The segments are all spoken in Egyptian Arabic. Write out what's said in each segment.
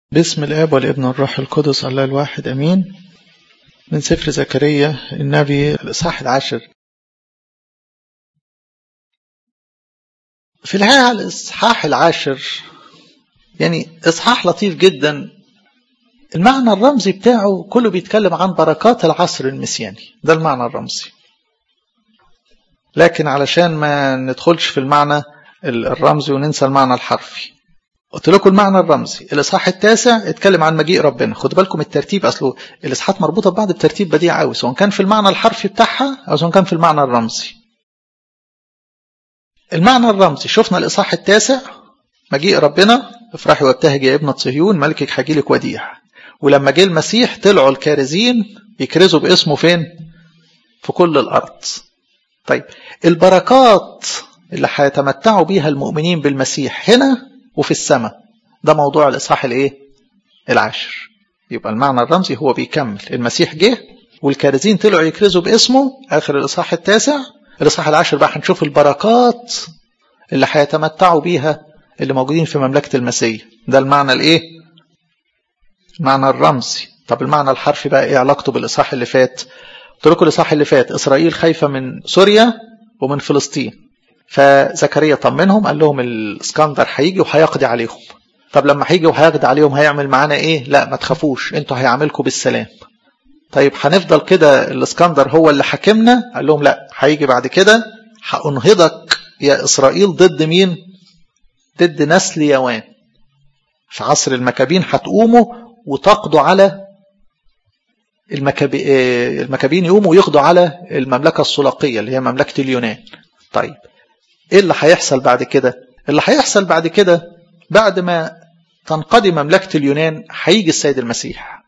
باسم الآب والابن والروح القدس الله الواحد أمين من سفر زكريا النبي الإصحاح العاشر في الحقيقة الإصحاح العاشر يعني إصحاح لطيف جدا المعنى الرمزي بتاعه كله بيتكلم عن بركات العصر المسياني ده المعنى الرمزي لكن علشان ما ندخلش في المعنى الرمزي وننسى المعنى الحرفي قلت لكم المعنى الرمزي الاصحاح التاسع اتكلم عن مجيء ربنا خدوا بالكم الترتيب اصله الاصحاحات مربوطه ببعض بترتيب بديع قوي سواء كان في المعنى الحرفي بتاعها او سواء كان في المعنى الرمزي المعنى الرمزي شفنا الاصحاح التاسع مجيء ربنا افرحي وابتهجي يا ابنة صهيون ملكك هيجيلك وديع ولما جه المسيح طلعوا الكارزين يكرزوا باسمه فين في كل الارض طيب البركات اللي هيتمتعوا بيها المؤمنين بالمسيح هنا وفي السماء ده موضوع الاصحاح الايه العاشر يبقى المعنى الرمزي هو بيكمل المسيح جه والكارزين طلعوا يكرزوا باسمه اخر الاصحاح التاسع الاصحاح العاشر بقى هنشوف البركات اللي هيتمتعوا بيها اللي موجودين في مملكه المسيح ده المعنى الايه المعنى الرمزي طب المعنى الحرفي بقى ايه علاقته بالاصحاح اللي فات قلت لكم الاصحاح اللي فات اسرائيل خايفه من سوريا ومن فلسطين فزكريا طمنهم قال لهم الاسكندر هيجي وهيقضي عليهم طب لما هيجي وهيقضي عليهم هيعمل معانا ايه لا ما تخافوش انتوا هيعملكم بالسلام طيب هنفضل كده الاسكندر هو اللي حاكمنا قال لهم لا هيجي بعد كده هانهضك يا اسرائيل ضد مين ضد نسل يوان في عصر المكابين هتقوموا وتقضوا على المكابي المكابين يقوموا ويقضوا على المملكه السلاقيه اللي هي مملكه اليونان طيب ايه اللي هيحصل بعد كده اللي هيحصل بعد كده بعد ما تنقضي مملكة اليونان هيجي السيد المسيح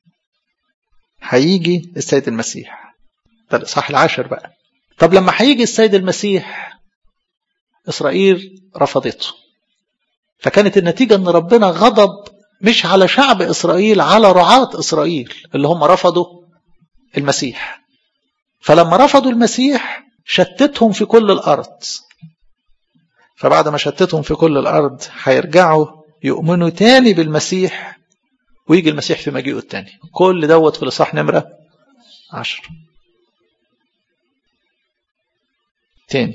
هيجي السيد المسيح ده الإصحاح العاشر بقى طب لما هيجي السيد المسيح إسرائيل رفضته فكانت النتيجة أن ربنا غضب مش على شعب إسرائيل على رعاة إسرائيل اللي هم رفضوا المسيح فلما رفضوا المسيح شتتهم في كل الأرض فبعد ما شتتهم في كل الأرض هيرجعوا يؤمنوا تاني بالمسيح ويجي المسيح في مجيئه التاني كل دوت في الإصحاح نمرة عشر تاني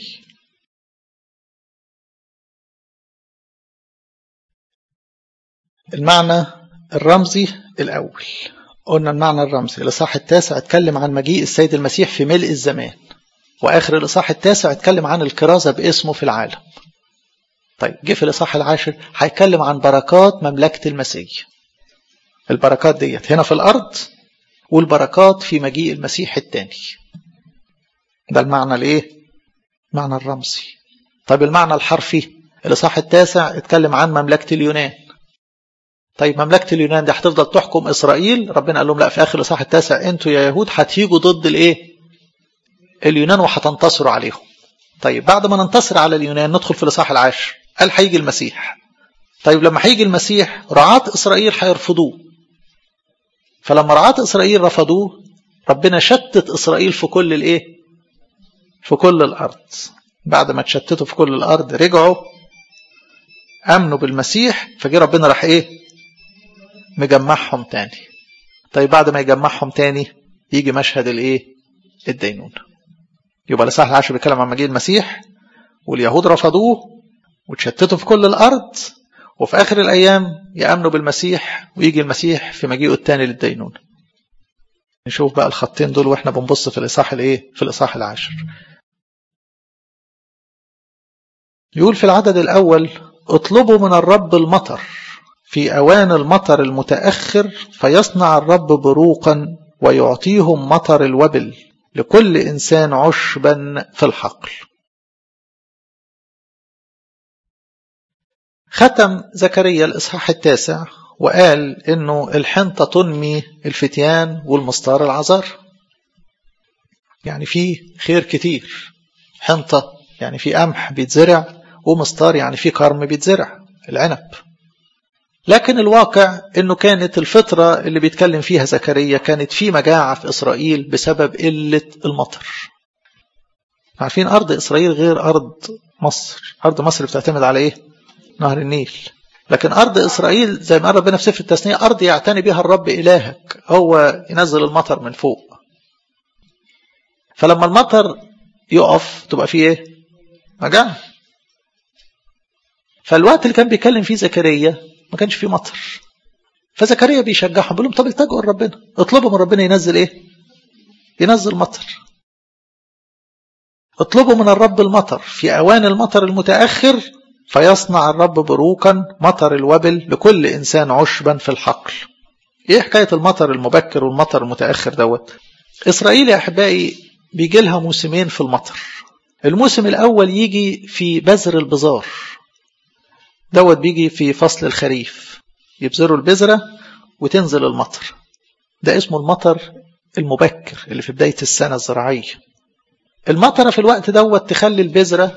المعنى الرمزي الأول قلنا المعنى الرمزي الإصحاح التاسع اتكلم عن مجيء السيد المسيح في ملء الزمان وآخر الإصحاح التاسع اتكلم عن الكرازة باسمه في العالم طيب جه في الإصحاح العاشر هيتكلم عن بركات مملكة المسيح البركات ديت هنا في الأرض والبركات في مجيء المسيح الثاني ده المعنى الايه المعنى الرمزي طيب المعنى الحرفي الإصحاح التاسع اتكلم عن مملكة اليونان طيب مملكة اليونان دي هتفضل تحكم إسرائيل ربنا قال لهم لا في آخر الإصحاح التاسع أنتوا يا يهود هتيجوا ضد الإيه اليونان وهتنتصروا عليهم طيب بعد ما ننتصر على اليونان ندخل في الإصحاح العاشر قال هيجي المسيح طيب لما هيجي المسيح رعاة إسرائيل هيرفضوه فلما رعاة إسرائيل رفضوه ربنا شتت إسرائيل في كل الإيه في كل الأرض بعد ما تشتتوا في كل الأرض رجعوا أمنوا بالمسيح فجي ربنا راح إيه مجمعهم تاني طيب بعد ما يجمعهم تاني يجي مشهد الإيه الدينونة يبقى الإصحاح العاشر بيتكلم عن مجيء المسيح واليهود رفضوه وتشتتوا في كل الأرض وفي آخر الأيام يأمنوا بالمسيح ويجي المسيح في مجيئه الثاني للدينونة نشوف بقى الخطين دول واحنا بنبص في الإصحاح الإيه في الإصحاح العاشر يقول في العدد الأول اطلبوا من الرب المطر في أوان المطر المتأخر فيصنع الرب بروقا ويعطيهم مطر الوبل لكل إنسان عشبا في الحقل ختم زكريا الإصحاح التاسع وقال إنه الحنطة تنمي الفتيان والمستار العذار يعني في خير كتير حنطة يعني في قمح بيتزرع ومستار يعني في كرم بيتزرع العنب لكن الواقع انه كانت الفترة اللي بيتكلم فيها زكريا كانت في مجاعة في اسرائيل بسبب قلة المطر عارفين ارض اسرائيل غير ارض مصر ارض مصر بتعتمد على ايه نهر النيل لكن أرض إسرائيل زي ما قال ربنا في سفر التثنية أرض يعتني بها الرب إلهك هو ينزل المطر من فوق فلما المطر يقف تبقى فيه ايه مجاعة فالوقت اللي كان بيتكلم فيه زكريا ما كانش فيه مطر فزكريا بيشجعهم بيقول لهم طب التجئوا لربنا اطلبوا من ربنا ينزل ايه ينزل مطر اطلبوا من الرب المطر في اوان المطر المتاخر فيصنع الرب بروكا مطر الوبل لكل انسان عشبا في الحقل ايه حكايه المطر المبكر والمطر المتاخر دوت اسرائيل يا احبائي بيجي لها موسمين في المطر الموسم الاول يجي في بذر البذار دوت بيجي في فصل الخريف يبذروا البذرة وتنزل المطر ده اسمه المطر المبكر اللي في بداية السنة الزراعية المطرة في الوقت دوت تخلي البذرة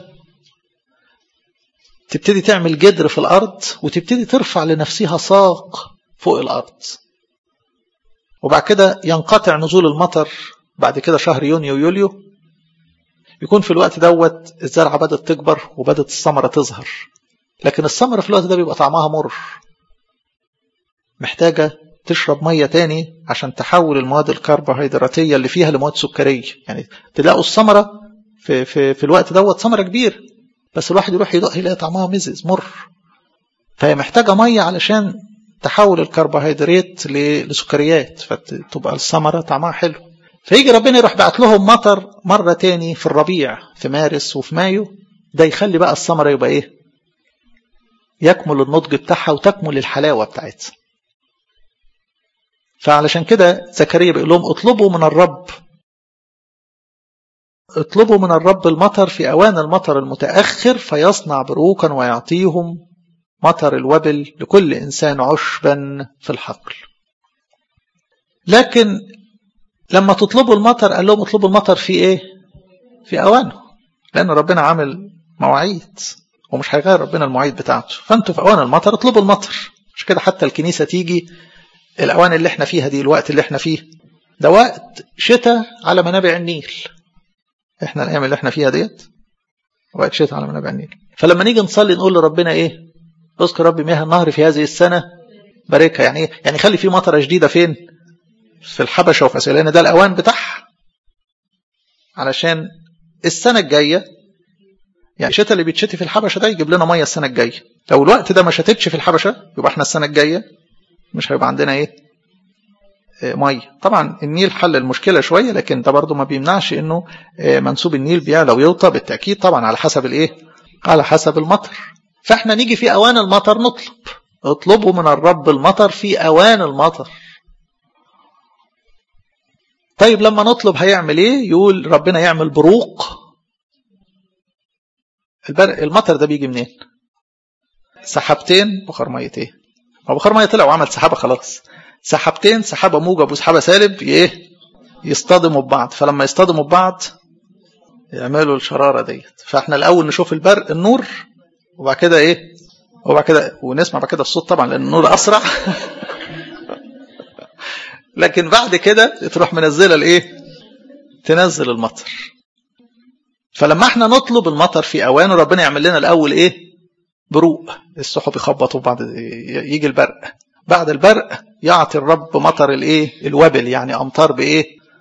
تبتدي تعمل جدر في الأرض وتبتدي ترفع لنفسها ساق فوق الأرض وبعد كده ينقطع نزول المطر بعد كده شهر يونيو ويوليو يكون في الوقت دوت الزرعة بدأت تكبر وبدأت الثمرة تظهر لكن الثمرة في الوقت ده بيبقى طعمها مر محتاجة تشرب مية تاني عشان تحول المواد الكربوهيدراتية اللي فيها لمواد سكرية يعني تلاقوا الثمرة في, في, في الوقت دوت ثمرة كبيرة بس الواحد يروح يدق يلاقي طعمها مزز مر فهي محتاجة مية علشان تحول الكربوهيدرات لسكريات فتبقى الثمرة طعمها حلو فيجي ربنا يروح بعت لهم مطر مرة تاني في الربيع في مارس وفي مايو ده يخلي بقى الثمرة يبقى ايه يكمل النضج بتاعها وتكمل الحلاوة بتاعتها فعلشان كده زكريا بيقول لهم اطلبوا من الرب اطلبوا من الرب المطر في أوان المطر المتأخر فيصنع بروكا ويعطيهم مطر الوبل لكل إنسان عشبا في الحقل لكن لما تطلبوا المطر قال لهم اطلبوا المطر في ايه في أوانه لأن ربنا عامل مواعيد ومش هيغير ربنا المواعيد بتاعته فانتوا في أوان المطر اطلبوا المطر مش كده حتى الكنيسة تيجي الأوان اللي احنا فيها دي الوقت اللي احنا فيه ده وقت شتاء على منابع النيل احنا الأيام اللي احنا فيها ديت وقت شتاء على منابع النيل فلما نيجي نصلي نقول لربنا ايه اذكر ربي مياه النهر في هذه السنة باركها يعني ايه يعني خلي في مطرة جديدة فين في الحبشة وفي أسئلة لأن ده الأوان بتاعها علشان السنة الجاية يعني الشتاء اللي بيتشتي في الحبشة ده يجيب لنا مية السنة الجاية لو الوقت ده ما شتتش في الحبشة يبقى احنا السنة الجاية مش هيبقى عندنا ايه ميه طبعا النيل حل المشكله شويه لكن ده برضه ما بيمنعش انه منسوب النيل بيعلى ويوطى بالتاكيد طبعا على حسب الايه على حسب المطر فاحنا نيجي في اوان المطر نطلب اطلبوا من الرب المطر في اوان المطر طيب لما نطلب هيعمل ايه يقول ربنا يعمل بروق المطر ده بيجي منين سحابتين بخار ميه ايه هو بخار ميه طلع وعمل سحابه خلاص سحابتين سحابه موجب وسحابه سالب ايه يصطدموا ببعض فلما يصطدموا ببعض يعملوا الشراره ديت فاحنا الاول نشوف البرق النور وبعد كده ايه وبعد كده ونسمع بعد كده الصوت طبعا لان النور اسرع لكن بعد كده تروح منزله الايه تنزل المطر فلما احنا نطلب المطر في اوانه ربنا يعمل لنا الاول ايه بروق السحب يخبطوا بعض يجي البرق بعد البرق يعطي الرب مطر الايه الوبل يعني امطار بايه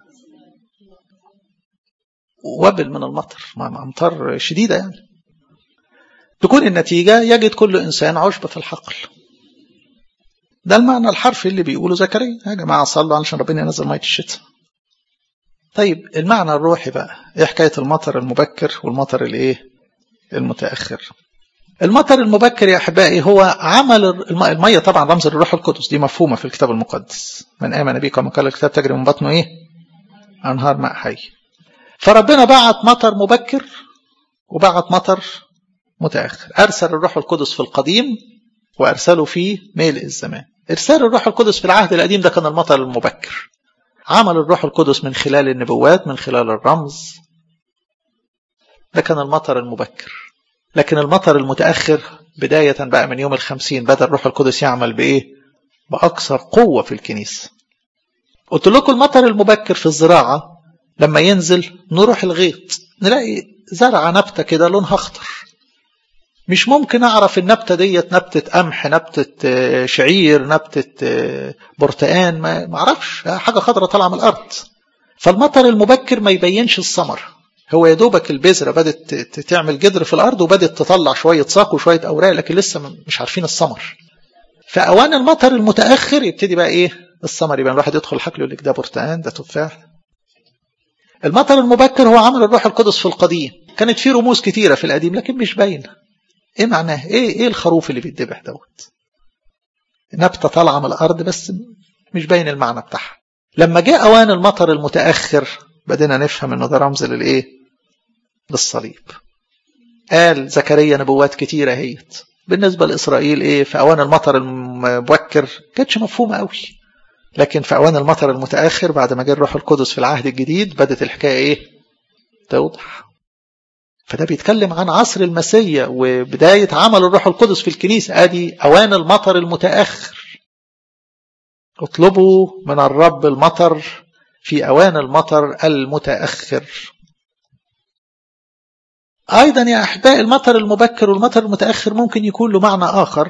وبل من المطر امطار شديده يعني تكون النتيجه يجد كل انسان عشب في الحقل ده المعنى الحرفي اللي بيقوله زكريا يا جماعه صلوا علشان ربنا ينزل ميه الشتاء طيب المعنى الروحي بقى ايه حكايه المطر المبكر والمطر الايه المتاخر المطر المبكر يا احبائي هو عمل الميه طبعا رمز للروح القدس دي مفهومه في الكتاب المقدس من امن بي كما قال الكتاب تجري من بطنه ايه انهار ماء حي فربنا بعت مطر مبكر وبعت مطر متاخر ارسل الروح القدس في القديم وارسله في ميل الزمان ارسال الروح القدس في العهد القديم ده كان المطر المبكر عمل الروح القدس من خلال النبوات من خلال الرمز ده كان المطر المبكر لكن المطر المتأخر بداية بقى من يوم الخمسين بدأ الروح القدس يعمل بإيه بأكثر قوة في الكنيسة قلت لكم المطر المبكر في الزراعة لما ينزل نروح الغيط نلاقي زرعة نبتة كده لونها أخضر مش ممكن اعرف النبته ديت نبته قمح نبته شعير نبته برتقان ما اعرفش حاجه خضراء طالعه من الارض فالمطر المبكر ما يبينش الثمر هو يا دوبك البذره بدات تعمل جدر في الارض وبدات تطلع شويه ساق وشويه اوراق لكن لسه مش عارفين الثمر فاوان المطر المتاخر يبتدي بقى ايه الثمر يبقى الواحد يدخل حقله يقول لك ده برتقان ده تفاح المطر المبكر هو عمل الروح القدس في القديم كانت في رموز كتيره في القديم لكن مش باينه ايه معناه ايه ايه الخروف اللي بيتذبح دوت نبته طالعه من الارض بس مش باين المعنى بتاعها لما جاء اوان المطر المتاخر بدينا نفهم انه ده رمز للايه للصليب قال زكريا نبوات كتيره هيت بالنسبه لاسرائيل ايه في اوان المطر المبكر كانتش مفهومه قوي لكن في اوان المطر المتاخر بعد ما جاء الروح القدس في العهد الجديد بدت الحكايه ايه توضح فده بيتكلم عن عصر المسيا وبداية عمل الروح القدس في الكنيسة ادي اوان المطر المتأخر اطلبوا من الرب المطر في اوان المطر المتأخر ايضا يا احباء المطر المبكر والمطر المتأخر ممكن يكون له معنى اخر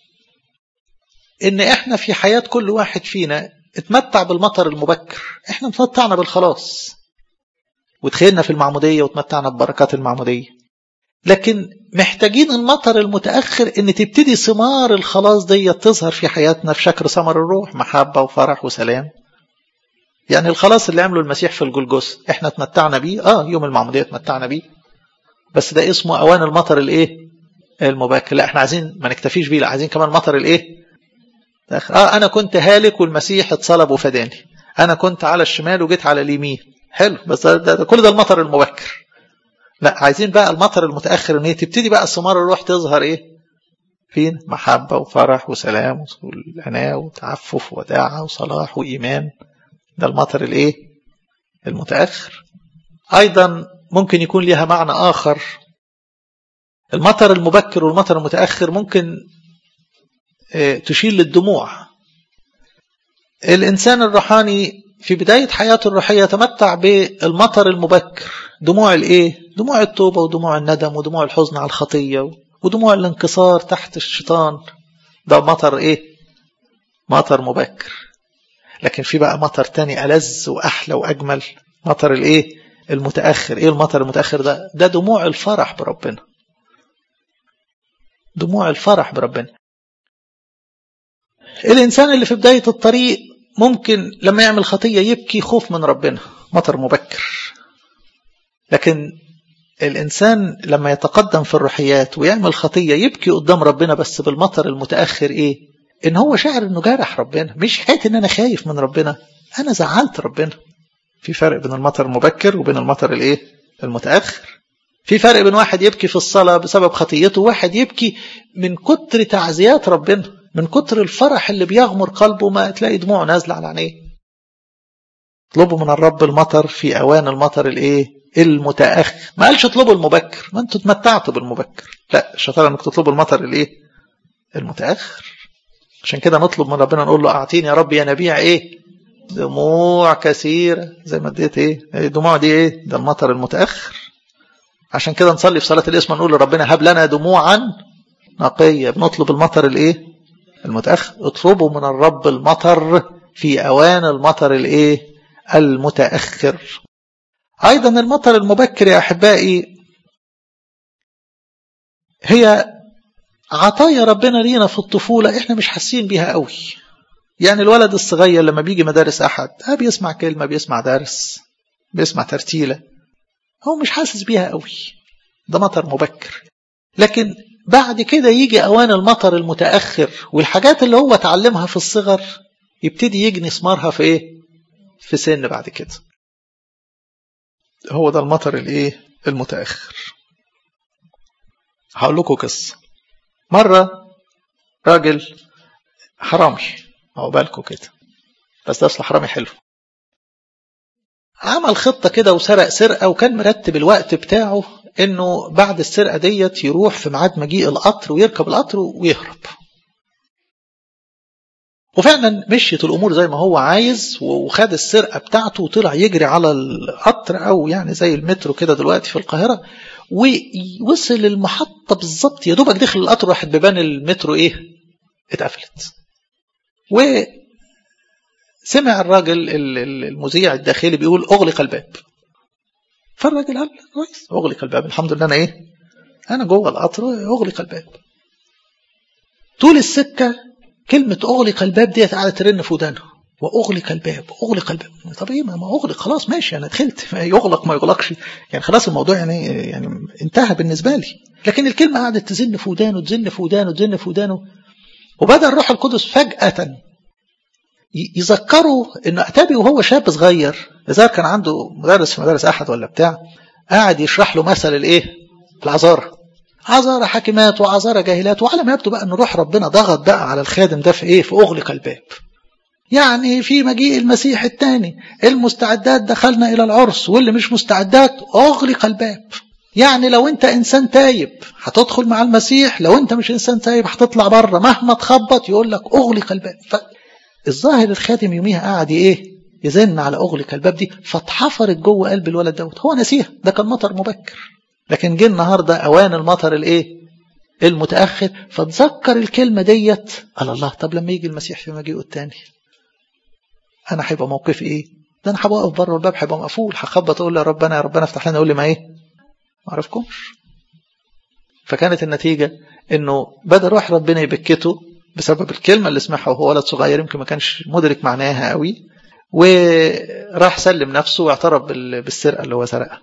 ان احنا في حياة كل واحد فينا اتمتع بالمطر المبكر احنا اتمتعنا بالخلاص ودخلنا في المعمودية وتمتعنا ببركات المعمودية لكن محتاجين المطر المتأخر ان تبتدي ثمار الخلاص دي تظهر في حياتنا في شكل ثمر الروح محبة وفرح وسلام يعني الخلاص اللي عمله المسيح في الجلجوس احنا اتمتعنا بيه اه يوم المعمودية اتمتعنا بيه بس ده اسمه اوان المطر الايه المبكر لا احنا عايزين ما نكتفيش بيه لا عايزين كمان مطر الايه اه انا كنت هالك والمسيح اتصلب وفداني انا كنت على الشمال وجيت على اليمين حلو بس ده, ده, ده كل ده المطر المبكر لا عايزين بقى المطر المتاخر ان هي تبتدي بقى ثمار الروح تظهر ايه فين محبه وفرح وسلام والعناء وتعفف وداعه وصلاح وايمان ده المطر الايه المتاخر ايضا ممكن يكون لها معنى اخر المطر المبكر والمطر المتاخر ممكن تشير للدموع الانسان الروحاني في بداية حياته الروحية تمتع بالمطر المبكر دموع الايه دموع التوبة ودموع الندم ودموع الحزن على الخطية ودموع الانكسار تحت الشيطان ده مطر ايه مطر مبكر لكن في بقى مطر تاني ألذ وأحلى وأجمل مطر الايه المتأخر ايه المطر المتأخر ده ده دموع الفرح بربنا دموع الفرح بربنا الإنسان اللي في بداية الطريق ممكن لما يعمل خطية يبكي خوف من ربنا مطر مبكر لكن الإنسان لما يتقدم في الروحيات ويعمل خطية يبكي قدام ربنا بس بالمطر المتأخر إيه إن هو شاعر إنه جارح ربنا مش حكاية إن أنا خايف من ربنا أنا زعلت ربنا في فرق بين المطر المبكر وبين المطر الإيه المتأخر في فرق بين واحد يبكي في الصلاة بسبب خطيته وواحد يبكي من كتر تعزيات ربنا من كتر الفرح اللي بيغمر قلبه ما تلاقي دموعه نازله على عينيه اطلبوا من الرب المطر في اوان المطر الايه المتاخر ما قالش اطلبوا المبكر ما انتوا اتمتعتوا بالمبكر لا الشطاره انك تطلبوا المطر الايه المتاخر عشان كده نطلب من ربنا نقول له اعطيني يا رب ينابيع ايه دموع كثيرة زي ما اديت ايه الدموع دي ايه ده المطر المتاخر عشان كده نصلي في صلاه الاسم نقول لربنا هب لنا دموعا نقيه بنطلب المطر الايه المتأخر اطلبوا من الرب المطر في أوان المطر الايه المتأخر أيضا المطر المبكر يا أحبائي هي عطايا ربنا لينا في الطفولة احنا مش حاسين بيها قوي يعني الولد الصغير لما بيجي مدارس أحد ها بيسمع كلمة بيسمع درس بيسمع ترتيلة هو مش حاسس بيها قوي ده مطر مبكر لكن بعد كده يجي أوان المطر المتأخر والحاجات اللي هو اتعلمها في الصغر يبتدي يجني ثمارها في ايه في سن بعد كده هو ده المطر الايه المتأخر هقول لكم قصة مرة راجل حرامي أو بالكم كده بس ده أصل حرامي حلو عمل خطة كده وسرق سرقة وكان مرتب الوقت بتاعه انه بعد السرقة ديت يروح في ميعاد مجيء القطر ويركب القطر ويهرب وفعلا مشيت الامور زي ما هو عايز وخد السرقه بتاعته وطلع يجري على القطر او يعني زي المترو كده دلوقتي في القاهره ووصل المحطة بالظبط يا دوبك دخل القطر واحد بيبان المترو ايه اتقفلت وسمع الراجل المذيع الداخلي بيقول اغلق الباب فالراجل قال كويس اغلق الباب الحمد لله انا ايه انا جوه القطر اغلق الباب طول السكة كلمة اغلق الباب ديت قاعدة ترن في ودانه واغلق الباب اغلق الباب طب ايه ما اغلق خلاص ماشي انا دخلت يغلق ما يغلقش يعني خلاص الموضوع يعني يعني انتهى بالنسبه لي لكن الكلمه قعدت تزن في ودانه تزن في ودانه تزن في ودانه وبدا الروح القدس فجاه يذكره انه اتابي وهو شاب صغير اذا كان عنده مدرس في مدارس احد ولا بتاع قاعد يشرح له مثل الايه العذاره عذاره حاكمات وعذاره جاهلات وعلى ما يبدو بقى ان روح ربنا ضغط بقى على الخادم ده في ايه في اغلق الباب يعني في مجيء المسيح الثاني المستعدات دخلنا إلى العرس واللي مش مستعدات أغلق الباب يعني لو أنت إنسان تايب هتدخل مع المسيح لو أنت مش إنسان تايب هتطلع بره مهما تخبط يقول لك أغلق الباب الظاهر الخادم يوميها قاعد إيه يزن على أغلق الباب دي فاتحفرت جوه قلب الولد دوت هو نسيها ده كان مطر مبكر لكن جه النهارده أوان المطر الإيه المتأخر فتذكر الكلمة ديت قال الله طب لما يجي المسيح في مجيئه الثاني انا هيبقى موقفي ايه ده انا هبقى واقف بره الباب هيبقى مقفول هخبط اقول يا ربنا يا ربنا افتح لنا يقول لي ما ايه ما اعرفكمش فكانت النتيجه انه بدا روح ربنا يبكته بسبب الكلمه اللي سمعها وهو ولد صغير يمكن ما كانش مدرك معناها قوي وراح سلم نفسه واعترف بالسرقه اللي هو سرقها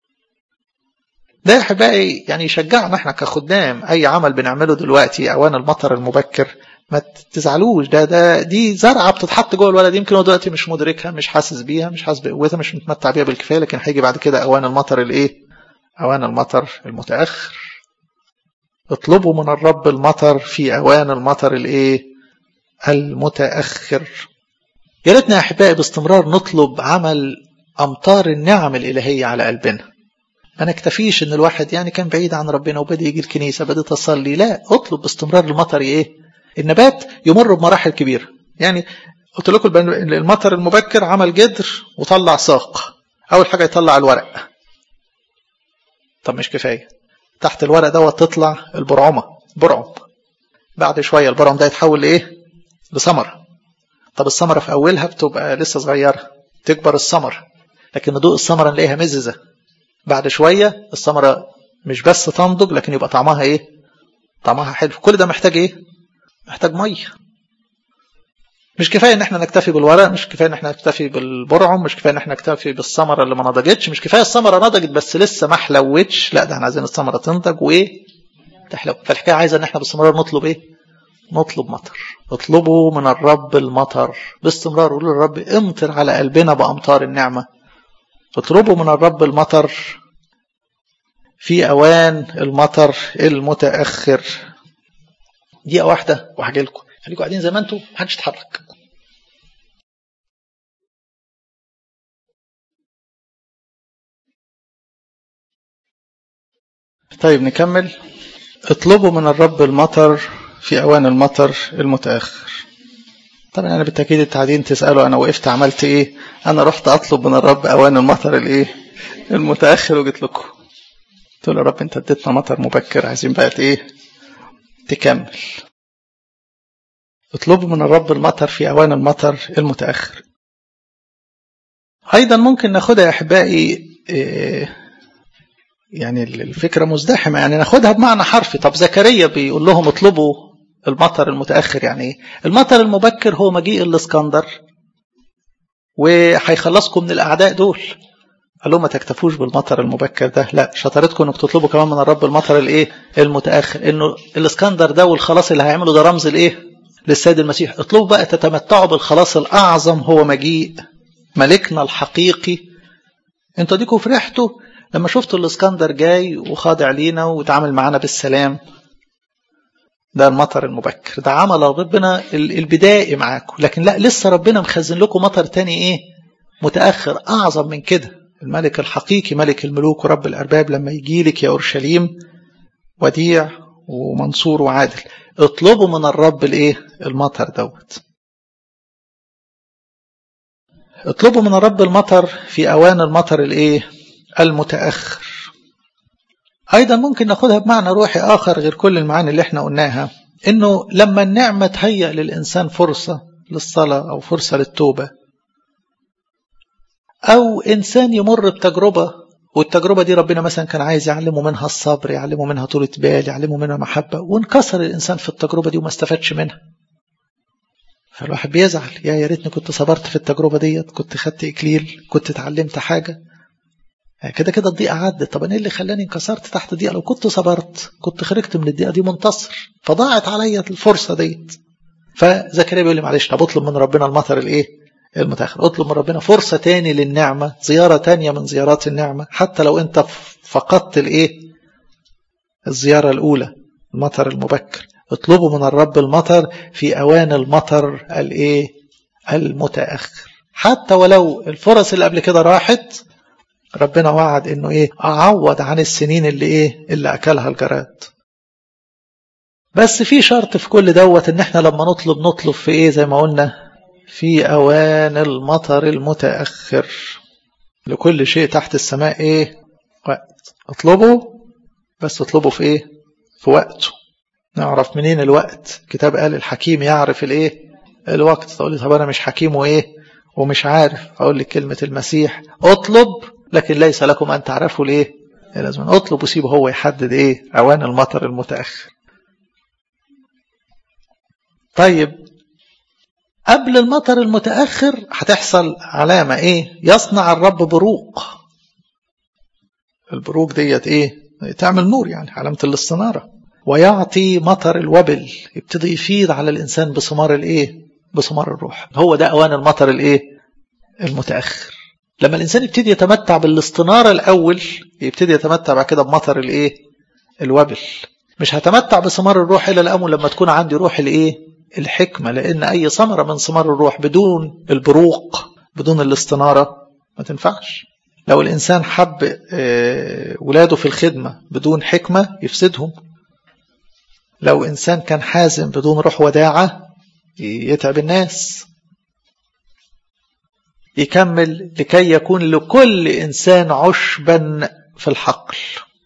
ده يا احبائي يعني يشجعنا احنا كخدام اي عمل بنعمله دلوقتي اوان المطر المبكر ما تزعلوش ده ده دي زرعه بتتحط جوه الولد يمكن هو دلوقتي مش مدركها مش حاسس بيها مش حاسس بقوتها مش متمتع بيها بالكفايه لكن هيجي بعد كده اوان المطر الايه؟ اوان المطر المتاخر اطلبوا من الرب المطر في اوان المطر الايه؟ المتاخر يا ريتنا يا احبائي باستمرار نطلب عمل امطار النعم الالهيه على قلبنا ما نكتفيش ان الواحد يعني كان بعيد عن ربنا وبدا يجي الكنيسه بدات اصلي لا اطلب باستمرار المطر ايه؟ النبات يمر بمراحل كبيرة يعني قلت لكم المطر المبكر عمل جدر وطلع ساق أول حاجة يطلع الورق طب مش كفاية تحت الورق دوت تطلع البرعمة برعم بعد شوية البرعم ده يتحول لإيه؟ لثمرة طب الثمرة في أولها بتبقى لسه صغيرة تكبر الثمر لكن ندوق الثمرة نلاقيها مززة بعد شوية الثمرة مش بس تنضج لكن يبقى طعمها إيه؟ طعمها حلو كل ده محتاج إيه؟ محتاج ميه مش كفايه ان احنا نكتفي بالورق مش كفايه ان احنا نكتفي بالبرعم مش كفايه ان احنا نكتفي بالثمره اللي ما نضجتش مش كفايه الثمره نضجت بس لسه ما حلوتش لا ده احنا عايزين الثمره تنضج وايه تحلو فالحكايه عايزه ان احنا باستمرار نطلب ايه نطلب مطر اطلبوا من الرب المطر باستمرار قولوا للرب امطر على قلبنا بامطار النعمه اطلبوا من الرب المطر في اوان المطر المتاخر دقيقة واحدة وهاجي لكم خليكم قاعدين زي ما انتم محدش يتحرك طيب نكمل اطلبوا من الرب المطر في أوان المطر المتأخر طبعا أنا بالتأكيد التعدين تسألوا أنا وقفت عملت إيه أنا رحت أطلب من الرب أوان المطر الإيه المتأخر وجيت لكم قلت له يا رب أنت اديتنا مطر مبكر عايزين بقى إيه تكمل اطلبوا من الرب المطر في أوان المطر المتأخر أيضا ممكن ناخدها يا أحبائي يعني الفكرة مزدحمة يعني ناخدها بمعنى حرفي طب زكريا بيقول لهم اطلبوا المطر المتأخر يعني ايه المطر المبكر هو مجيء الاسكندر وهيخلصكم من الأعداء دول قال لهم ما تكتفوش بالمطر المبكر ده لا شطارتكم انك تطلبوا كمان من الرب المطر الايه المتاخر انه الاسكندر ده والخلاص اللي هيعمله ده رمز الايه للسيد المسيح اطلبوا بقى تتمتعوا بالخلاص الاعظم هو مجيء ملكنا الحقيقي انتوا ديكوا فرحتوا لما شفتوا الاسكندر جاي وخاضع لينا وتعامل معانا بالسلام ده المطر المبكر ده عمل ربنا البدائي معاكم لكن لا لسه ربنا مخزن لكم مطر تاني ايه متاخر اعظم من كده الملك الحقيقي ملك الملوك ورب الأرباب لما يجي لك يا أورشليم وديع ومنصور وعادل اطلبوا من الرب الايه المطر دوت اطلبوا من الرب المطر في أوان المطر الايه المتأخر أيضا ممكن ناخدها بمعنى روحي آخر غير كل المعاني اللي احنا قلناها إنه لما النعمة تهيأ للإنسان فرصة للصلاة أو فرصة للتوبة أو إنسان يمر بتجربة والتجربة دي ربنا مثلا كان عايز يعلمه منها الصبر يعلمه منها طولة بال يعلمه منها محبة وانكسر الإنسان في التجربة دي وما استفادش منها فالواحد بيزعل يا يا ريتني كنت صبرت في التجربة ديت كنت خدت إكليل كنت اتعلمت حاجة كده كده الضيقة عدت طب أنا إيه اللي خلاني انكسرت تحت الضيقة لو كنت صبرت كنت خرجت من الضيقة دي منتصر فضاعت عليا الفرصة ديت فزكريا بيقول لي معلش طب اطلب من ربنا المطر الايه المتاخر اطلب من ربنا فرصة تاني للنعمة زيارة تانية من زيارات النعمة حتى لو انت فقدت الايه الزيارة الاولى المطر المبكر اطلبوا من الرب المطر في اوان المطر الايه المتاخر حتى ولو الفرص اللي قبل كده راحت ربنا وعد انه ايه اعوض عن السنين اللي ايه اللي اكلها الجراد بس في شرط في كل دوت ان احنا لما نطلب نطلب في ايه زي ما قلنا في اوان المطر المتاخر لكل شيء تحت السماء ايه وقت اطلبه بس اطلبه في ايه في وقته نعرف منين الوقت كتاب قال الحكيم يعرف الايه الوقت تقول لي طب انا مش حكيم وايه ومش عارف اقول لك كلمه المسيح اطلب لكن ليس لكم ان تعرفوا الايه لازم اطلب وسيبه هو يحدد ايه اوان المطر المتاخر طيب قبل المطر المتأخر هتحصل علامة ايه يصنع الرب بروق البروق ديت ايه تعمل نور يعني علامة الاستنارة ويعطي مطر الوبل يبتدي يفيض على الإنسان بثمار الايه بثمار الروح هو ده أوان المطر الايه المتأخر لما الإنسان يبتدي يتمتع بالاستنارة الأول يبتدي يتمتع بعد كده بمطر الايه الوبل مش هتمتع بثمار الروح إلا الأمل لما تكون عندي روح الايه الحكمة لأن أي ثمرة من ثمار الروح بدون البروق بدون الاستنارة ما تنفعش لو الإنسان حب ولاده في الخدمة بدون حكمة يفسدهم لو إنسان كان حازم بدون روح وداعة يتعب الناس يكمل لكي يكون لكل إنسان عشبا في الحقل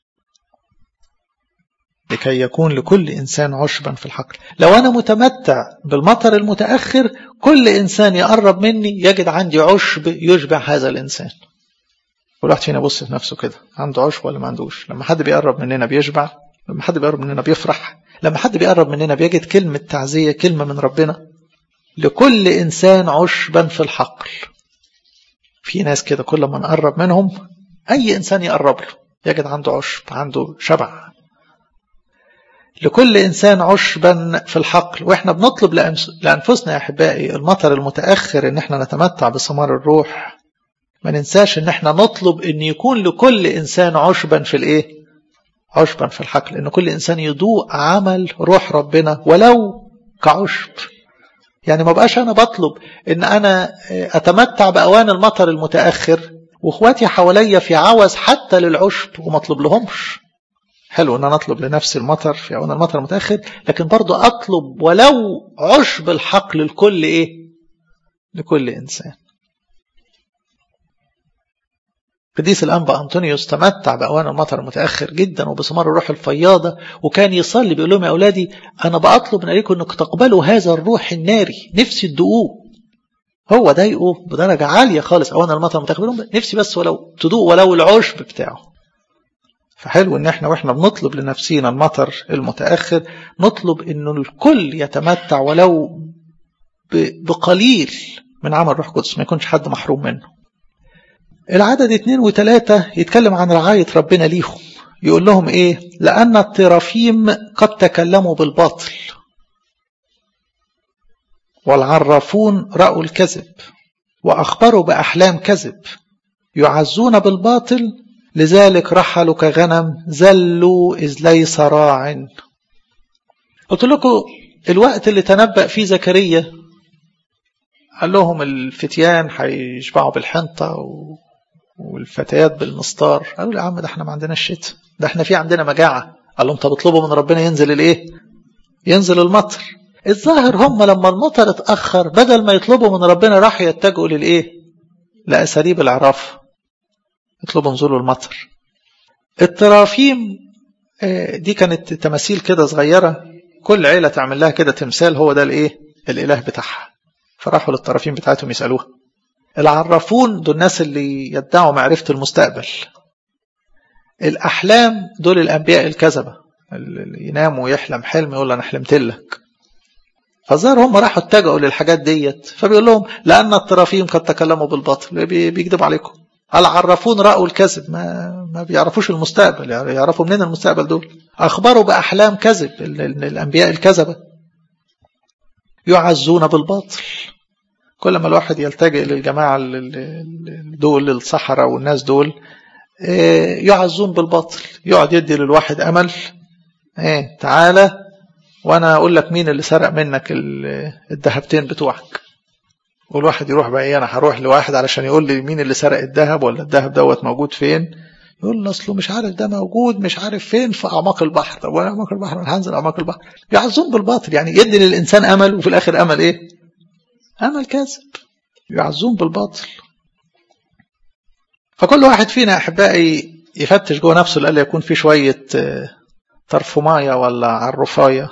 لكي يكون لكل إنسان عشبا في الحقل لو أنا متمتع بالمطر المتأخر كل إنسان يقرب مني يجد عندي عشب يشبع هذا الإنسان كل واحد فينا يبص في نفسه كده عنده عشب ولا ما عندوش لما حد بيقرب مننا بيشبع لما حد بيقرب مننا بيفرح لما حد بيقرب مننا بيجد كلمة تعزية كلمة من ربنا لكل إنسان عشبا في الحقل في ناس كده كل ما نقرب منهم أي إنسان يقرب له يجد عنده عشب عنده شبع لكل إنسان عشبا في الحقل وإحنا بنطلب لأنفسنا يا أحبائي المطر المتأخر إن إحنا نتمتع بثمار الروح ما ننساش إن إحنا نطلب إن يكون لكل إنسان عشبا في الإيه عشبا في الحقل إن كل إنسان يضوء عمل روح ربنا ولو كعشب يعني ما بقاش أنا بطلب إن أنا أتمتع بأوان المطر المتأخر وإخواتي حواليا في عوز حتى للعشب وما أطلب لهمش حلو ان انا اطلب لنفسي المطر في اوان المطر المتاخر لكن برضه اطلب ولو عشب الحقل لكل ايه لكل انسان قديس الانبا انطونيوس تمتع باوان المطر المتاخر جدا وبثمار الروح الفياضه وكان يصلي بيقول لهم يا اولادي انا بطلب من عليكم انكم تقبلوا هذا الروح الناري نفسي تدوقوه هو ضايقه بدرجه عاليه خالص اوان المطر المتاخر نفسي بس ولو تدوق ولو العشب بتاعه فحلو ان احنا واحنا بنطلب لنفسينا المطر المتاخر نطلب انه الكل يتمتع ولو بقليل من عمل روح قدس ما يكونش حد محروم منه العدد اثنين وثلاثة يتكلم عن رعاية ربنا ليهم يقول لهم ايه لأن الطرافيم قد تكلموا بالباطل والعرافون رأوا الكذب وأخبروا بأحلام كذب يعزون بالباطل لذلك رحلوا كغنم زلوا إذ ليس راع قلت لكم الوقت اللي تنبأ فيه زكريا قال لهم الفتيان هيشبعوا بالحنطة والفتيات بالمسطار قالوا يا عم ده احنا ما عندناش شتاء ده احنا في عندنا مجاعة قال لهم طب اطلبوا من ربنا ينزل الايه ينزل المطر الظاهر هم لما المطر اتأخر بدل ما يطلبوا من ربنا راح يتجهوا للايه لأساليب العراف يطلبوا نزول المطر الترافيم دي كانت تماثيل كده صغيرة كل عيلة تعمل لها كده تمثال هو ده الايه الاله بتاعها فراحوا للطرفين بتاعتهم يسألوها العرافون دول الناس اللي يدعوا معرفة المستقبل الأحلام دول الأنبياء الكذبة اللي ينام ويحلم حلم يقول أنا حلمت لك فالظاهر هم راحوا اتجهوا للحاجات ديت فبيقول لهم لأن الطرافين قد تكلموا بالباطل بيكذب عليكم العرافون رأوا الكذب ما ما بيعرفوش المستقبل يعني يعرفوا منين المستقبل دول أخبروا بأحلام كذب الأنبياء الكذبة يعزون بالباطل كل ما الواحد يلتجئ للجماعة دول الصحراء والناس دول يعزون بالباطل يقعد يدي للواحد أمل ايه تعالى وانا اقول لك مين اللي سرق منك الذهبتين بتوعك والواحد يروح بقى ايه انا هروح لواحد علشان يقول لي مين اللي سرق الذهب ولا الذهب دوت موجود فين يقول لي اصله مش عارف ده موجود مش عارف فين في اعماق البحر طب وانا اعماق البحر انا هنزل اعماق البحر يعزون بالباطل يعني يدي للانسان امل وفي الاخر امل ايه امل كاذب يعزون بالباطل فكل واحد فينا احبائي يفتش جوه نفسه لألا يكون في شويه طرفمايه ولا عرفايه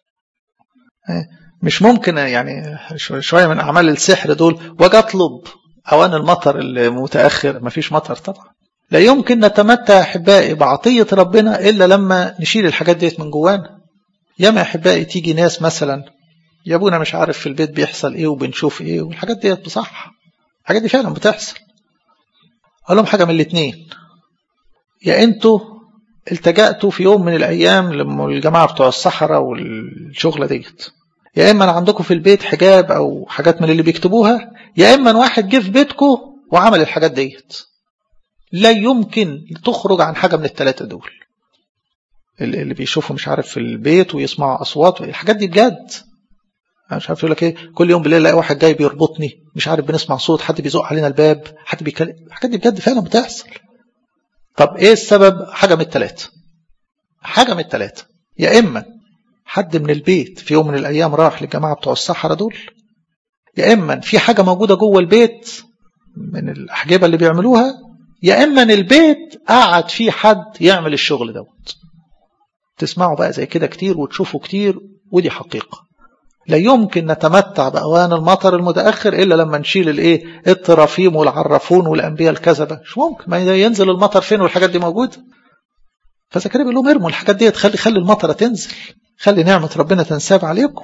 مش ممكن يعني شويه من اعمال السحر دول واجي اطلب اوان المطر المتاخر مفيش مطر طبعا لا يمكن نتمتع احبائي بعطيه ربنا الا لما نشيل الحاجات ديت من جوانا ياما احبائي تيجي ناس مثلا يا ابونا مش عارف في البيت بيحصل ايه وبنشوف ايه والحاجات ديت بصح الحاجات دي فعلا بتحصل اقول لهم حاجه من الاثنين يا انتوا التجأتوا في يوم من الايام للجماعه بتوع الصحراء والشغله ديت يا اما عندكم في البيت حجاب او حاجات من اللي بيكتبوها يا اما واحد جه في بيتكم وعمل الحاجات ديت لا يمكن تخرج عن حاجه من الثلاثه دول اللي بيشوفوا مش عارف في البيت ويسمعوا اصوات الحاجات دي بجد انا مش عارف يقول لك ايه كل يوم بالليل الاقي واحد جاي بيربطني مش عارف بنسمع صوت حد بيزق علينا الباب حد بيتكلم الحاجات دي بجد فعلا بتحصل طب ايه السبب حاجه من الثلاثه حاجه من الثلاثه يا اما حد من البيت في يوم من الأيام راح للجماعة بتوع الصحراء دول يا إما في حاجة موجودة جوه البيت من الأحجبة اللي بيعملوها يا إما البيت قعد فيه حد يعمل الشغل دوت تسمعوا بقى زي كده كتير وتشوفوا كتير ودي حقيقة لا يمكن نتمتع بأوان المطر المتأخر إلا لما نشيل الإيه الطرافيم والعرافون والأنبياء الكذبة مش ممكن ما ينزل المطر فين والحاجات دي موجودة فزكريا بيقول لهم ارموا الحاجات دي تخلي خلي المطره تنزل خلي نعمة ربنا تنساب عليكم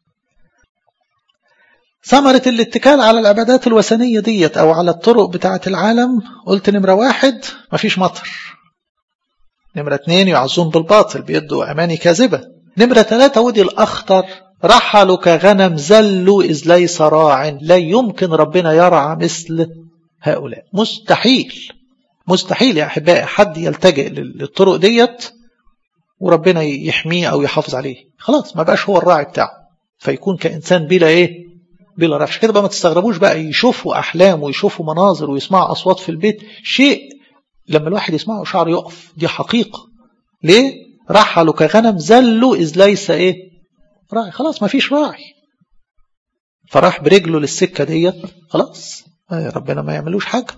ثمرة الاتكال على العبادات الوثنية ديت أو على الطرق بتاعة العالم قلت نمرة واحد مفيش مطر نمرة اتنين يعزون بالباطل بيدوا أماني كاذبة نمرة ثلاثة ودي الأخطر رحلوا كغنم زلوا إذ ليس راع لا يمكن ربنا يرعى مثل هؤلاء مستحيل مستحيل يا أحبائي حد يلتجئ للطرق ديت وربنا يحميه أو يحافظ عليه خلاص ما بقاش هو الراعي بتاعه فيكون كإنسان بلا إيه بلا رفش كده بقى ما تستغربوش بقى يشوفوا أحلام ويشوفوا مناظر ويسمعوا أصوات في البيت شيء لما الواحد يسمعه شعر يقف دي حقيقة ليه رحلوا كغنم زلوا إذ ليس إيه راعي خلاص ما فيش راعي فراح برجله للسكة ديت خلاص ربنا ما يعملوش حاجة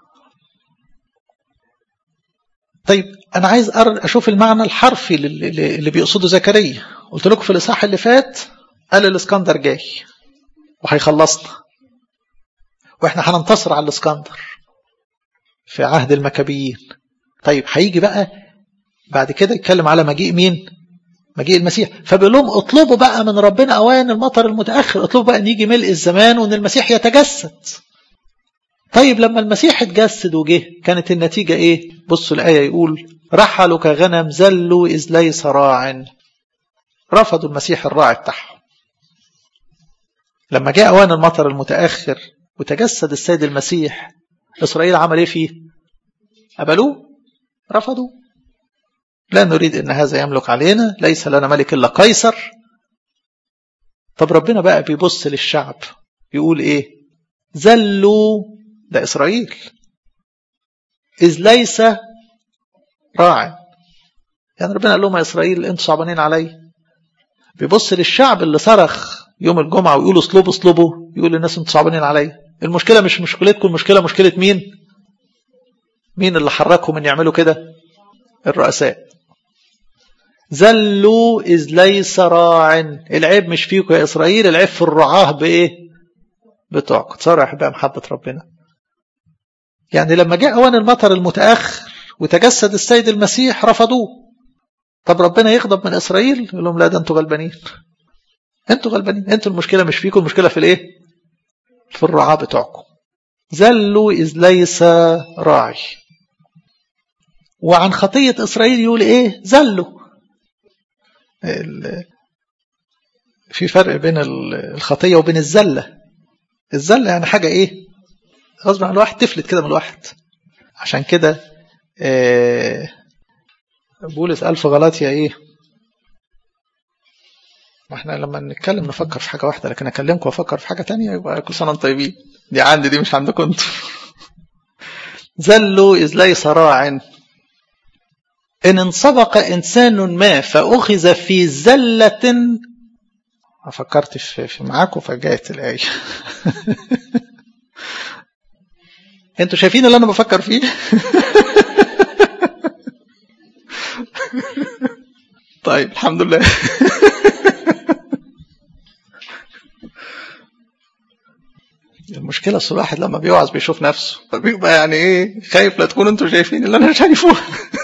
طيب أنا عايز أشوف المعنى الحرفي اللي بيقصده زكريا قلت لكم في الإصحاح اللي فات قال الإسكندر جاي وهيخلصنا وإحنا هننتصر على الإسكندر في عهد المكابيين طيب هيجي بقى بعد كده يتكلم على مجيء مين مجيء المسيح فبيقول لهم اطلبوا بقى من ربنا اوان المطر المتاخر اطلبوا بقى ان يجي ملء الزمان وان المسيح يتجسد طيب لما المسيح اتجسد وجه كانت النتيجة ايه بصوا الآية يقول رحلوا كغنم زلوا إذ ليس راع رفضوا المسيح الراعي بتاعهم لما جاء أوان المطر المتأخر وتجسد السيد المسيح إسرائيل عمل ايه فيه قبلوه رفضوا لا نريد ان هذا يملك علينا ليس لنا ملك الا قيصر طب ربنا بقى بيبص للشعب يقول ايه زلوا ده إسرائيل إذ ليس راع يعني ربنا قال لهم يا إسرائيل أنتوا صعبانين علي بيبص للشعب اللي صرخ يوم الجمعة ويقول اصلبوا اصلبوا يقول للناس أنتوا صعبانين علي المشكلة مش مشكلتكم المشكلة مشكلة مين مين اللي حركهم ان يعملوا كده الرؤساء زلوا إذ ليس راع العيب مش فيكم يا إسرائيل العيب في الرعاه بإيه بتوعكم تصرح بقى محبة ربنا يعني لما جاء أوان المطر المتأخر وتجسد السيد المسيح رفضوه طب ربنا يغضب من إسرائيل يقول لهم لا ده أنتوا غلبانين أنتوا غلبانين أنتوا المشكلة مش فيكم المشكلة في الإيه في الرعاة بتوعكم زلوا إذ ليس راعي وعن خطية إسرائيل يقول إيه زلوا في فرق بين الخطية وبين الزلة الزلة يعني حاجة إيه غصب عن الواحد تفلت كده من الواحد عشان كده بولس قال في غلاطيا إيه ما احنا لما نتكلم نفكر في حاجة واحدة لكن أكلمكم وأفكر في حاجة تانية يبقى كل سنة وانتم طيبين دي عندي دي مش عندكم انتم زلوا إذ ليس راع إن انسبق إنسان ما فأخذ في زلة فكرت في, في معاكم فجاءت الآية انتوا شايفين اللي أنا بفكر فيه طيب الحمد لله المشكلة أصل الواحد لما بيوعظ بيشوف نفسه فبيبقى يعني إيه خايف لا تكونوا أنتوا شايفين اللي أنا شايفه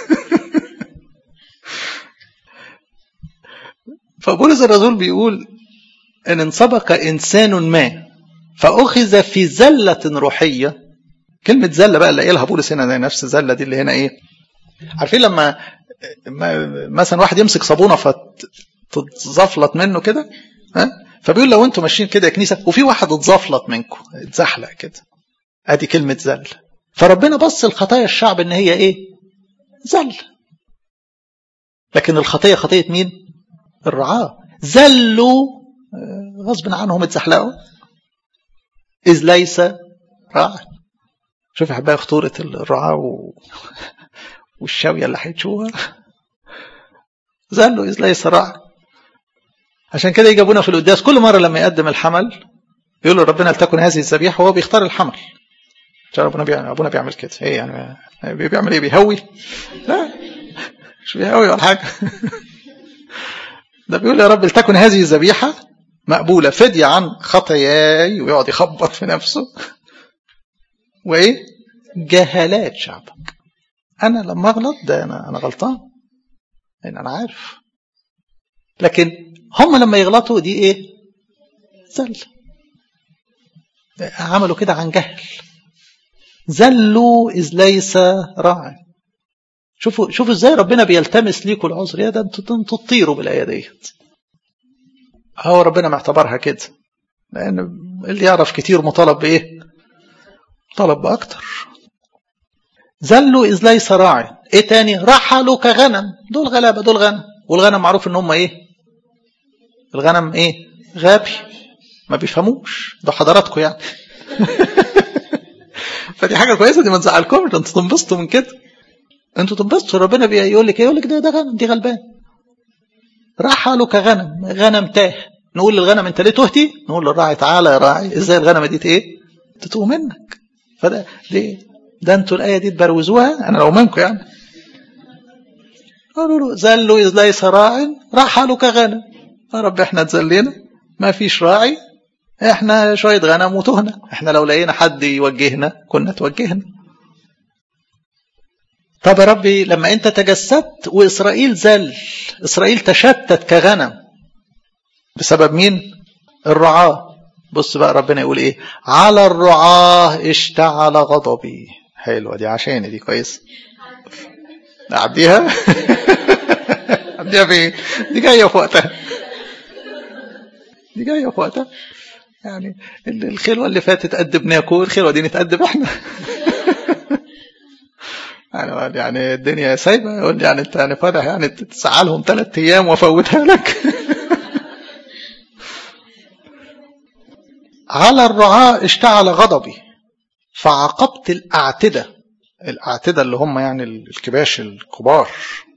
فبولس الرسول بيقول إن انسبق إنسان ما فأخذ في زلة روحية كلمة زلة بقى اللي قايلها بولس هنا نفس الزلة دي اللي هنا إيه عارفين لما مثلا واحد يمسك صابونة فتتزفلط منه كده ها فبيقول لو انتوا ماشيين كده يا كنيسه وفي واحد اتزفلط منكم اتزحلق كده ادي كلمه زل فربنا بص الخطايا الشعب ان هي ايه زل لكن الخطيه خطيه مين الرعاه زلوا غصب عنهم اتزحلقوا اذ ليس راع شوف يا حبايبي خطوره الرعاه و... والشاويه اللي هيتشوها زلوا اذ ليس راع عشان كده يجي ابونا في القداس كل مره لما يقدم الحمل يقول له ربنا لتكن هذه الذبيحه وهو بيختار الحمل عشان ابونا بيعمل ابونا بيعمل كده ايه يعني بيعمل ايه بيهوي لا مش بيهوي ولا حاجه ده بيقول يا رب لتكن هذه الذبيحه مقبوله فديه عن خطاياي ويقعد يخبط في نفسه وايه جهالات شعبك انا لما اغلط ده انا انا غلطان لان انا عارف لكن هم لما يغلطوا دي ايه زل عملوا كده عن جهل زلوا اذ ليس راع شوفوا شوفوا ازاي ربنا بيلتمس ليكوا العذر يا ده انتوا انتوا تطيروا بالايه ديت هو ربنا معتبرها كده لان اللي يعرف كتير مطالب بايه طلب باكتر زلوا اذ ليس راعي ايه تاني رحلوا كغنم دول غلابه دول غنم والغنم معروف ان هم ايه الغنم ايه غبي ما بيفهموش ده حضراتكم يعني فدي حاجه كويسه دي ما تزعلكمش انتوا تنبسطوا من كده انتوا تنبسطوا ربنا بيقول لك ايه يقول لك ده ده غنم دي غلبان رحلوا كغنم غنم تاه نقول للغنم انت ليه تهتي نقول للراعي تعالى يا راعي ازاي الغنمه دي ايه تتوه منك فده ليه ده انتوا الايه دي تبروزوها انا لو منكم يعني قالوا له زلوا اذ ليس راع رحلوا كغنم يا رب احنا اتذلينا ما فيش راعي احنا شويه غنم وتهنا احنا لو لقينا حد يوجهنا كنا توجهنا طب يا ربي لما انت تجسدت واسرائيل زل اسرائيل تشتت كغنم بسبب مين الرعاه بص بقى ربنا يقول ايه على الرعاه اشتعل غضبي حلوه دي عشان دي كويس اعديها اعديها في دي جايه في وقتها دي جايه في وقتها يعني الخلوه اللي فاتت ادبناكم الخلوه دي نتادب احنا يعني يعني الدنيا سايبه يقول لي يعني انت يعني فاتح يعني تسعلهم ثلاث ايام وافوتها لك على الرعاة اشتعل غضبي فعاقبت الأعتدة الأعتدة اللي هم يعني الكباش الكبار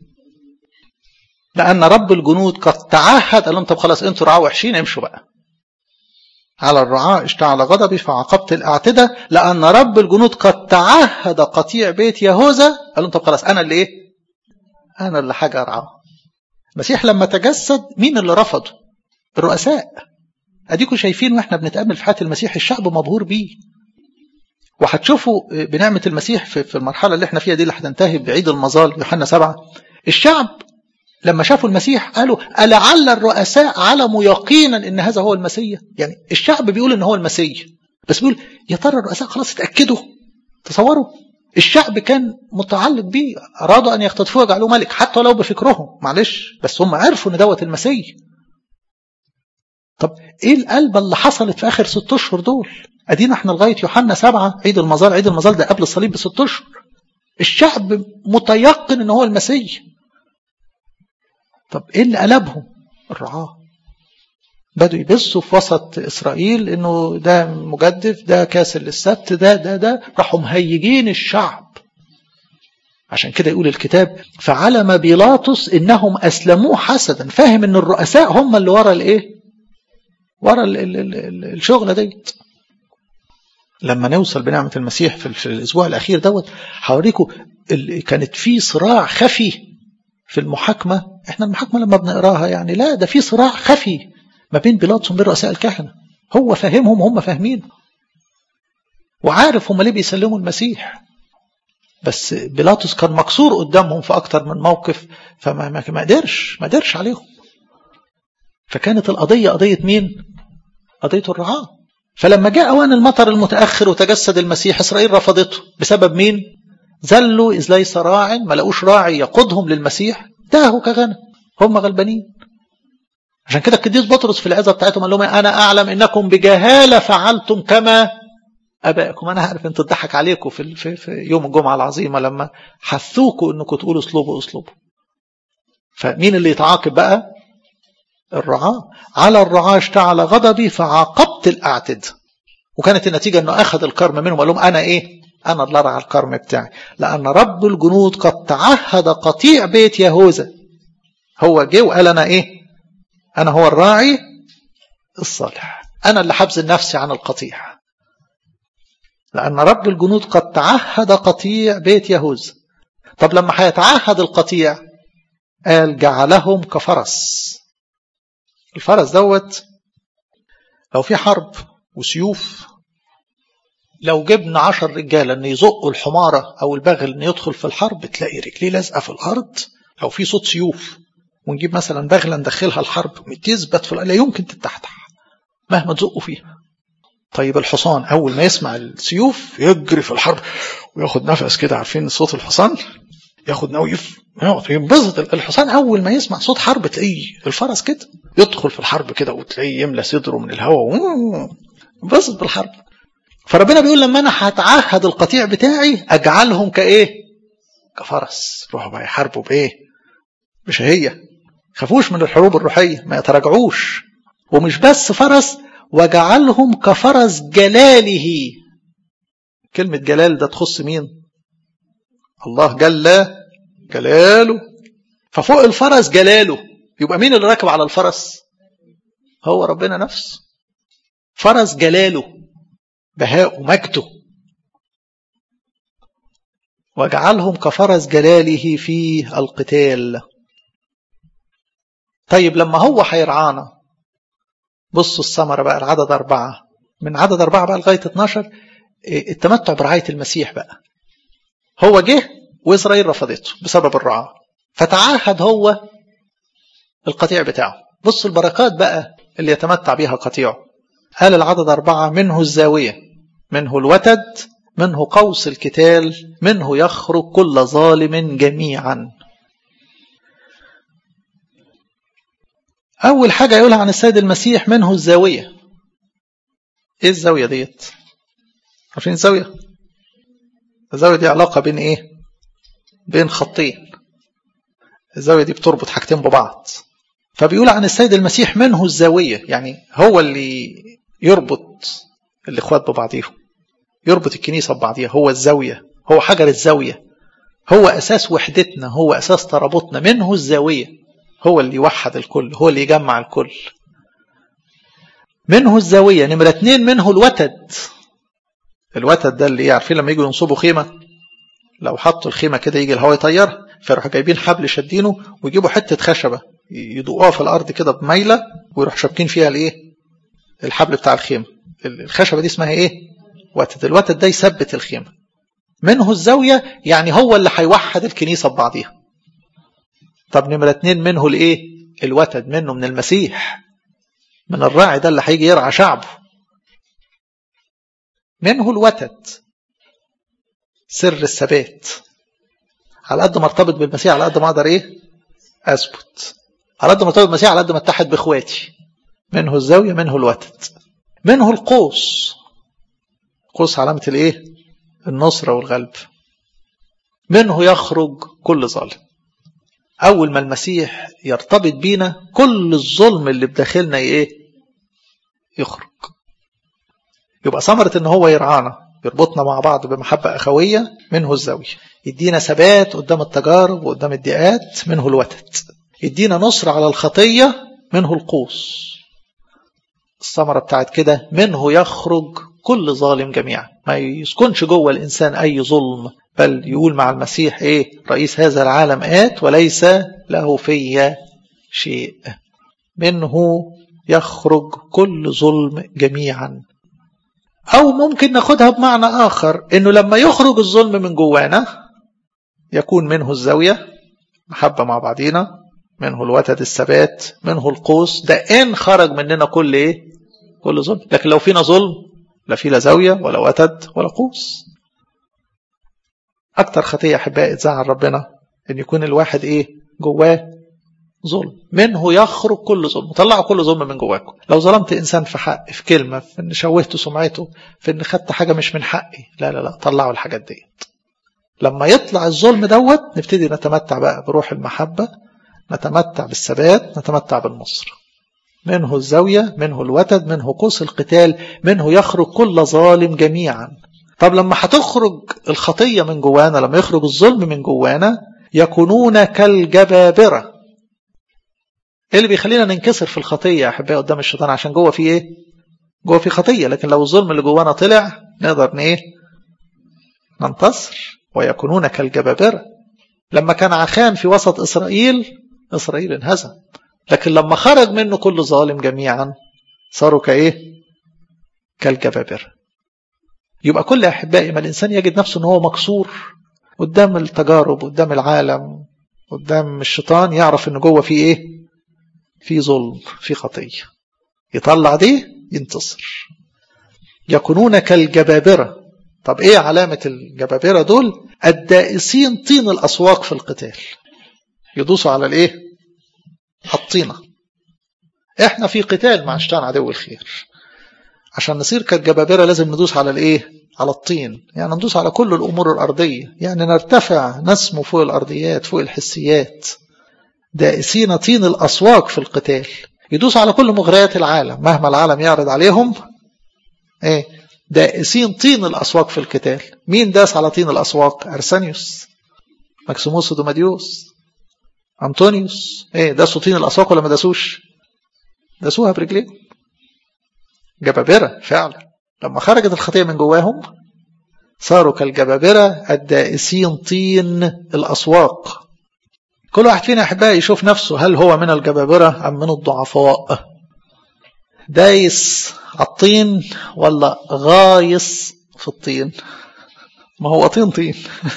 لأن رب الجنود قد تعهد قال لهم طب خلاص انتوا رعاة وحشين امشوا بقى على الرعاة اشتعل غضبي فعاقبت الأعتدة لأن رب الجنود قد تعهد قطيع بيت يهوذا قال لهم طب خلاص أنا اللي إيه؟ أنا اللي حاجة أرعاه المسيح لما تجسد مين اللي رفضه الرؤساء اديكم شايفين واحنا بنتامل في حياه المسيح الشعب مبهور بيه وهتشوفوا بنعمه المسيح في المرحله اللي احنا فيها دي اللي هتنتهي بعيد المظال يوحنا سبعة الشعب لما شافوا المسيح قالوا ألعل الرؤساء علموا يقينا ان هذا هو المسيح يعني الشعب بيقول ان هو المسيح بس بيقول يا ترى الرؤساء خلاص اتاكدوا تصوروا الشعب كان متعلق بيه ارادوا ان يختطفوه ويجعلوه ملك حتى لو بفكرهم معلش بس هم عرفوا ان دوت المسيح طب ايه القلبه اللي حصلت في اخر ست اشهر دول ادينا احنا لغايه يوحنا سبعة عيد المظال عيد المظال ده قبل الصليب بست اشهر الشعب متيقن ان هو المسيح طب ايه اللي قلبهم الرعاه بدوا يبصوا في وسط اسرائيل انه ده مجدف ده كاسر للسبت ده ده ده راحوا مهيجين الشعب عشان كده يقول الكتاب فعلم بيلاطس انهم اسلموه حسدا فاهم ان الرؤساء هم اللي ورا الايه ورا ال ال ال ال الشغله ديت لما نوصل بنعمه المسيح في, في الاسبوع الاخير دوت هوريكم كانت في صراع خفي في المحاكمه احنا المحاكمه لما بنقراها يعني لا ده في صراع خفي ما بين بيلاطس وبين رؤساء الكهنه هو فاهمهم هم فاهمين وعارف هم ليه بيسلموا المسيح بس بيلاطس كان مكسور قدامهم في اكتر من موقف فما ما قدرش ما قدرش عليهم فكانت القضيه قضيه مين قضيه الرعاه فلما جاء اوان المطر المتاخر وتجسد المسيح اسرائيل رفضته بسبب مين ذلوا اذ ليس راع ما لقوش راعي يقودهم للمسيح تاهوا كغنم هم غلبانين عشان كده القديس بطرس في العظه بتاعتهم قال لهم انا اعلم انكم بجهاله فعلتم كما ابائكم انا عارف انتوا اتضحك عليكم في, في, في يوم الجمعه العظيمه لما حثوكوا انكم تقولوا اسلوبوا اسلوبوا فمين اللي يتعاقب بقى الرعاة على الرعاة اشتعل غضبي فعاقبت الاعتد وكانت النتيجه انه اخذ الكرم منهم وقال لهم انا ايه انا اللي ارعى الكرم بتاعي لان رب الجنود قد تعهد قطيع بيت يهوذا هو جه وقال انا ايه انا هو الراعي الصالح انا اللي حبذل نفسي عن القطيع لأن رب الجنود قد تعهد قطيع بيت يهوذا طب لما هيتعهد القطيع قال جعلهم كفرس الفرس دوت لو في حرب وسيوف لو جبنا عشر رجالة ان يزقوا الحمارة او البغل ان يدخل في الحرب تلاقي رجليه لازقة في الارض لو في صوت سيوف ونجيب مثلا بغلة ندخلها الحرب تثبت في لا يمكن تتحتح مهما تزقوا فيها طيب الحصان اول ما يسمع السيوف يجري في الحرب وياخد نفس كده عارفين صوت الحصان ياخد نويف ينبسط الحصان اول ما يسمع صوت حرب تلاقيه الفرس كده يدخل في الحرب كده وتلاقيه يملى صدره من الهواء ينبسط بالحرب فربنا بيقول لما انا هتعهد القطيع بتاعي اجعلهم كايه كفرس روحوا بقى يحاربوا بايه بشهيه خافوش من الحروب الروحيه ما يتراجعوش ومش بس فرس وجعلهم كفرس جلاله كلمة جلال ده تخص مين الله جل جلاله ففوق الفرس جلاله يبقى مين اللي راكب على الفرس هو ربنا نفسه فرس جلاله بهاء ومجده واجعلهم كفرس جلاله في القتال طيب لما هو هيرعانا بصوا الثمرة بقى العدد أربعة من عدد أربعة بقى لغاية 12 التمتع برعاية المسيح بقى هو جه وإسرائيل رفضته بسبب الرعاة فتعهد هو القطيع بتاعه بصوا البركات بقى اللي يتمتع بها قطيعه قال العدد أربعة منه الزاوية منه الوتد منه قوس الكتال منه يخرج كل ظالم جميعا أول حاجة يقولها عن السيد المسيح منه الزاوية إيه الزاوية ديت عارفين الزاوية الزاوية دي علاقة بين إيه بين خطين الزاوية دي بتربط حاجتين ببعض فبيقول عن السيد المسيح منه الزاوية يعني هو اللي يربط الإخوات ببعضهم يربط الكنيسة ببعضها هو الزاوية هو حجر الزاوية هو أساس وحدتنا هو أساس ترابطنا منه الزاوية هو اللي يوحد الكل هو اللي يجمع الكل منه الزاوية نمرة اتنين منه الوتد الوتد ده اللي عارفين لما يجوا ينصبوا خيمة لو حطوا الخيمة كده يجي الهواء يطيرها فيروحوا جايبين حبل شدينه ويجيبوا حتة خشبة يدقوها في الارض كده بميله ويروح شابكين فيها الايه الحبل بتاع الخيمه الخشبه دي اسمها ايه وتد الوتد ده يثبت الخيمه منه الزاويه يعني هو اللي هيوحد الكنيسه ببعضيها طب نمره اتنين منه الايه الوتد منه من المسيح من الراعي ده اللي هيجي يرعى شعبه منه الوتد سر الثبات على قد ما ارتبط بالمسيح على قد ما اقدر ايه اثبت على قد ما ارتبط بالمسيح على قد ما اتحد باخواتي منه الزاويه منه الوتد منه القوس قوس علامه الايه النصره والغلب منه يخرج كل ظالم اول ما المسيح يرتبط بينا كل الظلم اللي بداخلنا ايه يخرج يبقى ثمره ان هو يرعانا يربطنا مع بعض بمحبة أخوية منه الزاوية يدينا ثبات قدام التجارب وقدام الضيقات منه الوتد يدينا نصر على الخطية منه القوس الثمرة بتاعت كده منه يخرج كل ظالم جميعا ما يسكنش جوه الإنسان أي ظلم بل يقول مع المسيح إيه رئيس هذا العالم آت وليس له في شيء منه يخرج كل ظلم جميعا أو ممكن ناخدها بمعنى آخر إنه لما يخرج الظلم من جوانا يكون منه الزاوية محبة مع بعضينا منه الوتد الثبات منه القوس ده إن خرج مننا كل إيه كل ظلم لكن لو فينا ظلم لا في لا زاوية ولا وتد ولا قوس أكتر خطية أحبائي تزعل ربنا إن يكون الواحد إيه جواه ظلم منه يخرج كل ظلم طلعوا كل ظلم من جواكم لو ظلمت انسان في حق في كلمه في ان شوهت سمعته في ان خدت حاجه مش من حقي لا لا لا طلعوا الحاجات ديت لما يطلع الظلم دوت نبتدي نتمتع بقى بروح المحبه نتمتع بالثبات نتمتع بالنصر منه الزاويه منه الوتد منه قوس القتال منه يخرج كل ظالم جميعا طب لما هتخرج الخطيه من جوانا لما يخرج الظلم من جوانا يكونون كالجبابره ايه اللي بيخلينا ننكسر في الخطيه يا احبائي قدام الشيطان عشان جوه في ايه جوه في خطيه لكن لو الظلم اللي جوانا طلع نقدر ايه ننتصر ويكونون كالجبابره لما كان عخان في وسط اسرائيل اسرائيل انهزم لكن لما خرج منه كل ظالم جميعا صاروا كايه كالجبابره يبقى كل احبائي ما الانسان يجد نفسه ان هو مكسور قدام التجارب قدام العالم قدام الشيطان يعرف ان جوه في ايه في ظلم في خطية يطلع دي ينتصر يكونون كالجبابرة طب ايه علامة الجبابرة دول الدائسين طين الأسواق في القتال يدوسوا على الايه الطينة احنا في قتال مع شيطان عدو الخير عشان نصير كالجبابرة لازم ندوس على الايه على الطين يعني ندوس على كل الأمور الأرضية يعني نرتفع نسمو فوق الأرضيات فوق الحسيات دائسين طين الأسواق في القتال يدوس على كل مغريات العالم مهما العالم يعرض عليهم ايه دائسين طين الأسواق في القتال مين داس على طين الأسواق أرسانيوس مكسيموس ودوماديوس أنطونيوس ايه داسوا طين الأسواق ولا ما داسوش داسوها برجليهم جبابرة فعلا لما خرجت الخطية من جواهم صاروا كالجبابرة الدائسين طين الأسواق كل واحد فينا أحبائي يشوف نفسه هل هو من الجبابرة أم من الضعفاء دايس الطين ولا غايص في الطين ما هو طين طين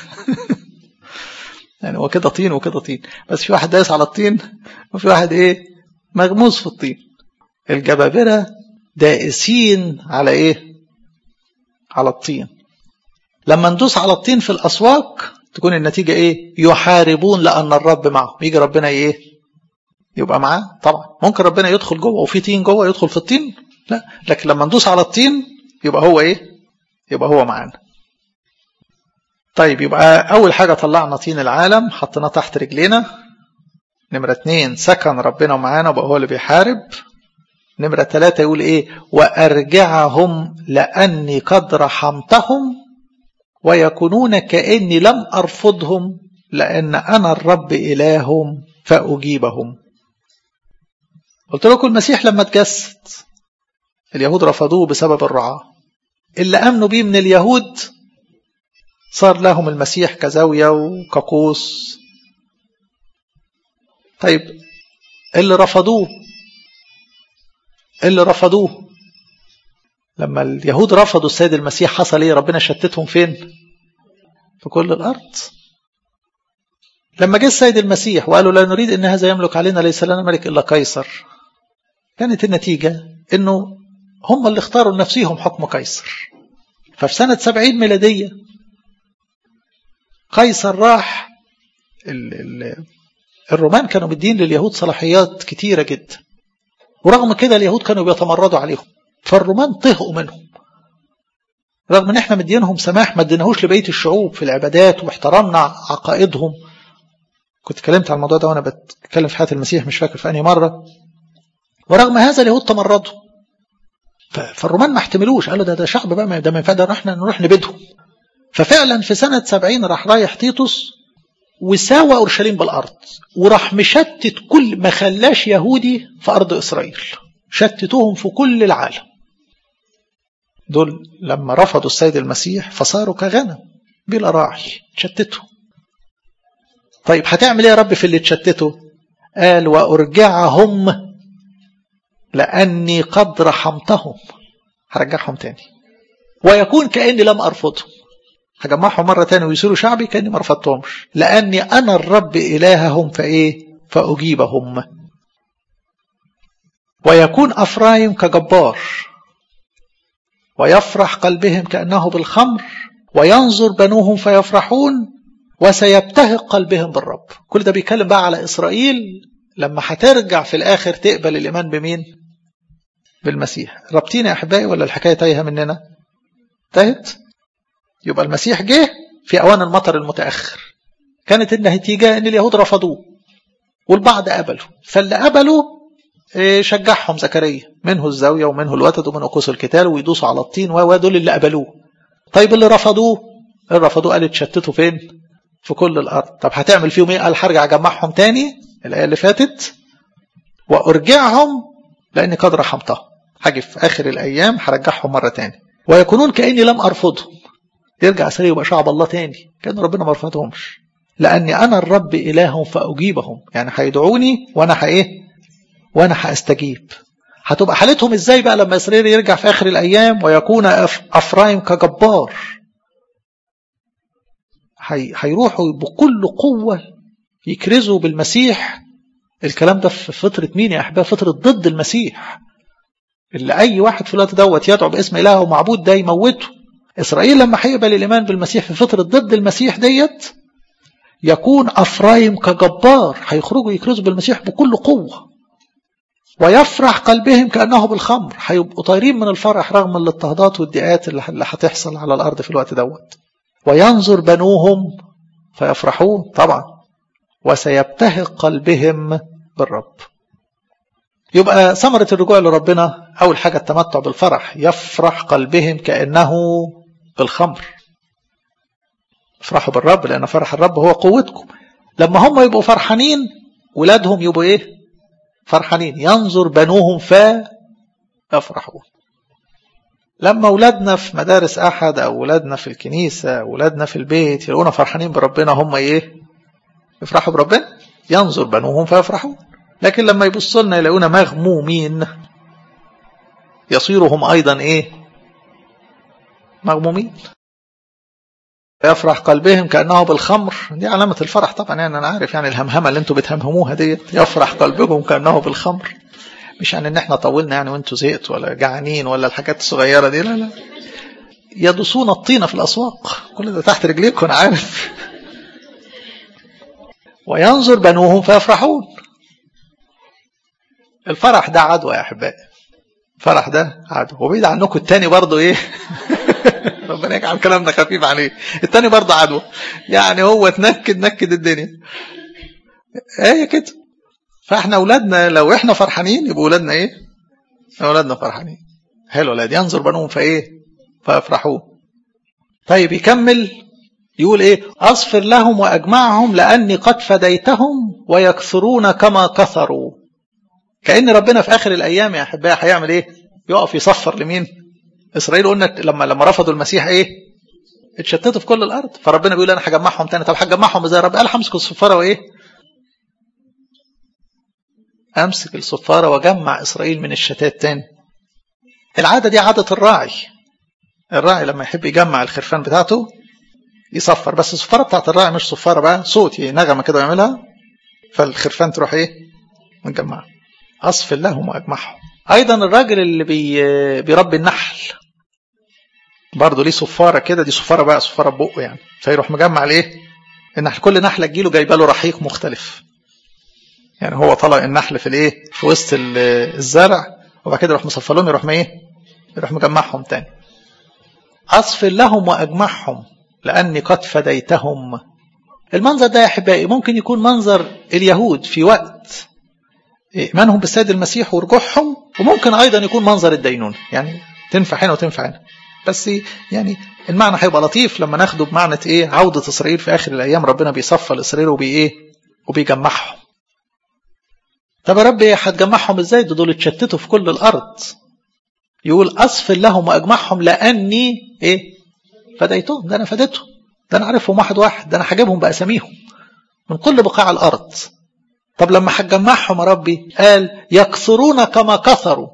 يعني هو كده طين وكده طين بس في واحد دايس على الطين وفي واحد ايه مغموس في الطين الجبابرة دائسين على ايه على الطين لما ندوس على الطين في الأسواق تكون النتيجة ايه يحاربون لأن الرب معهم يجي ربنا ايه يبقى معاه طبعا ممكن ربنا يدخل جوه وفي طين جوه يدخل في الطين لا لكن لما ندوس على الطين يبقى هو ايه يبقى هو معانا طيب يبقى أول حاجة طلعنا طين العالم حطيناه تحت رجلينا نمرة اتنين سكن ربنا معانا بقى هو اللي بيحارب نمرة ثلاثة يقول ايه وأرجعهم لأني قد رحمتهم ويكونون كأني لم أرفضهم لأن أنا الرب إلههم فأجيبهم قلت لكم المسيح لما تجسد اليهود رفضوه بسبب الرعاة اللي أمنوا بيه من اليهود صار لهم المسيح كزاوية وكقوس طيب اللي رفضوه اللي رفضوه لما اليهود رفضوا السيد المسيح حصل ايه ربنا شتتهم فين في كل الارض لما جه السيد المسيح وقالوا لا نريد ان هذا يملك علينا ليس لنا ملك الا قيصر كانت النتيجه انه هم اللي اختاروا لنفسهم حكم قيصر ففي سنه 70 ميلاديه قيصر راح ال ال الرومان كانوا مدين لليهود صلاحيات كتيره جدا ورغم كده اليهود كانوا بيتمردوا عليهم فالرومان طهقوا منهم رغم ان احنا مدينهم سماح ما اديناهوش لبقيه الشعوب في العبادات واحترمنا عقائدهم كنت اتكلمت عن الموضوع ده وانا بتكلم في حياه المسيح مش فاكر في انهي مره ورغم هذا اليهود تمردوا فالرومان ما احتملوش قالوا ده ده شعب بقى ده ما ينفع ده احنا نروح نبيدهم ففعلا في سنه 70 راح رايح تيتوس وساوى اورشليم بالارض وراح مشتت كل ما خلاش يهودي في ارض اسرائيل شتتوهم في كل العالم دول لما رفضوا السيد المسيح فصاروا كغنم بلا راعي تشتتوا طيب هتعمل ايه يا رب في اللي تشتتوا قال وارجعهم لاني قد رحمتهم هرجعهم تاني ويكون كاني لم ارفضهم هجمعهم مرة تاني ويصيروا شعبي كأني ما رفضتهمش لأني أنا الرب إلههم فإيه فأجيبهم ويكون أفرايم كجبار ويفرح قلبهم كأنه بالخمر وينظر بنوهم فيفرحون وسيبتهق قلبهم بالرب كل ده بيتكلم بقى على إسرائيل لما هترجع في الآخر تقبل الإيمان بمين بالمسيح ربطين يا أحبائي ولا الحكاية تايهة مننا تاهت يبقى المسيح جه في أوان المطر المتأخر كانت النتيجة أن اليهود رفضوه والبعض قبلوا فاللي قبلوا شجعهم زكريا منه الزاوية ومنه الوتد ومنه قوس الكتال ويدوسوا على الطين ودول اللي قبلوه طيب اللي رفضوه اللي رفضوه قال اتشتتوا فين في كل الأرض طب هتعمل فيهم ايه قال هرجع اجمعهم تاني الآية اللي فاتت وأرجعهم لأني قد رحمتهم هاجي في آخر الأيام هرجعهم مرة تاني ويكونون كأني لم أرفضهم يرجع سري يبقى شعب الله تاني كان ربنا ما رفضهمش لأني أنا الرب إلههم فأجيبهم يعني هيدعوني وأنا هإيه وأنا هأستجيب هتبقى حالتهم إزاي بقى لما إسرائيل يرجع في آخر الأيام ويكون أفرايم كجبار هيروحوا بكل قوة يكرزوا بالمسيح الكلام ده في فترة مين يا أحباب فترة ضد المسيح اللي أي واحد في الوقت دوت يدعو باسم إله ومعبود ده يموته إسرائيل لما هيقبل الإيمان بالمسيح في فترة ضد المسيح ديت يكون أفرايم كجبار هيخرجوا يكرزوا بالمسيح بكل قوة ويفرح قلبهم كأنه بالخمر هيبقوا طايرين من الفرح رغم الاضطهادات والضيقات اللي هتحصل على الأرض في الوقت دوت وينظر بنوهم فيفرحون طبعا وسيبتهق قلبهم بالرب يبقى ثمرة الرجوع لربنا أول حاجة التمتع بالفرح يفرح قلبهم كأنه بالخمر افرحوا بالرب لأن فرح الرب هو قوتكم لما هم يبقوا فرحانين ولادهم يبقوا إيه فرحانين ينظر بنوهم فيفرحون لما أولادنا في مدارس أحد أو أولادنا في الكنيسة أولادنا في البيت يلاقونا فرحانين بربنا هم إيه يفرحوا بربنا ينظر بنوهم فيفرحون لكن لما يبصوا لنا يلاقونا مغمومين يصيرهم أيضا إيه مغمومين يفرح قلبهم كأنه بالخمر دي علامة الفرح طبعا يعني أنا عارف يعني الهمهمة اللي انتوا بتهمهموها ديت يفرح قلبهم كأنه بالخمر مش يعني ان احنا طولنا يعني وانتوا زهقتوا ولا جعانين ولا الحاجات الصغيرة دي لا لا يدسون الطينة في الأسواق كل ده تحت رجليكم أنا عارف وينظر بنوهم فيفرحون الفرح ده عدوى يا أحبائي الفرح ده عدوى وبعيد عنكم التاني برضه إيه ربنا يجعل كلامنا خفيف عليه التاني برضه عدوى يعني هو تنكد نكد الدنيا ايه كده فاحنا اولادنا لو احنا فرحانين يبقوا اولادنا ايه اولادنا فرحانين حلو اولاد ينظر بنوهم فايه فيفرحون طيب يكمل يقول ايه اصفر لهم واجمعهم لاني قد فديتهم ويكثرون كما كثروا كان ربنا في اخر الايام يا احبائي هيعمل ايه يقف يصفر لمين اسرائيل قلنا لما لما رفضوا المسيح ايه اتشتتوا في كل الارض فربنا بيقول انا هجمعهم تاني طب هجمعهم ازاي رب قال همسك الصفاره وايه امسك الصفاره واجمع اسرائيل من الشتات تاني العاده دي عاده الراعي الراعي لما يحب يجمع الخرفان بتاعته يصفر بس الصفاره بتاعت الراعي مش صفاره بقى صوت نغمه كده يعملها فالخرفان تروح ايه مجمعه اصف لهم واجمعهم ايضا الراجل اللي بي بيربي النحل برضه ليه صفاره كده دي صفاره بقى صفاره ببقه يعني فيروح مجمع الايه النحل كل نحله تجيله جايبه له رحيق مختلف يعني هو طلق النحل في الايه في وسط الزرع وبعد كده يروح مصفى لهم يروح ما ايه يروح مجمعهم تاني اصف لهم واجمعهم لاني قد فديتهم المنظر ده يا احبائي ممكن يكون منظر اليهود في وقت ايمانهم بالسيد المسيح ورجوعهم وممكن ايضا يكون منظر الدينون يعني تنفع هنا وتنفع هنا بس يعني المعنى هيبقى لطيف لما ناخده بمعنى ايه عودة اسرائيل في اخر الايام ربنا بيصفى لاسرائيل وبي ايه وبيجمعهم طب يا رب ايه هتجمعهم ازاي ده دول اتشتتوا في كل الارض يقول اصفل لهم واجمعهم لاني ايه فديتهم ده انا فديتهم ده انا عارفهم واحد واحد ده انا هجيبهم باساميهم من كل بقاع الارض طب لما هتجمعهم يا ربي قال يكثرون كما كثروا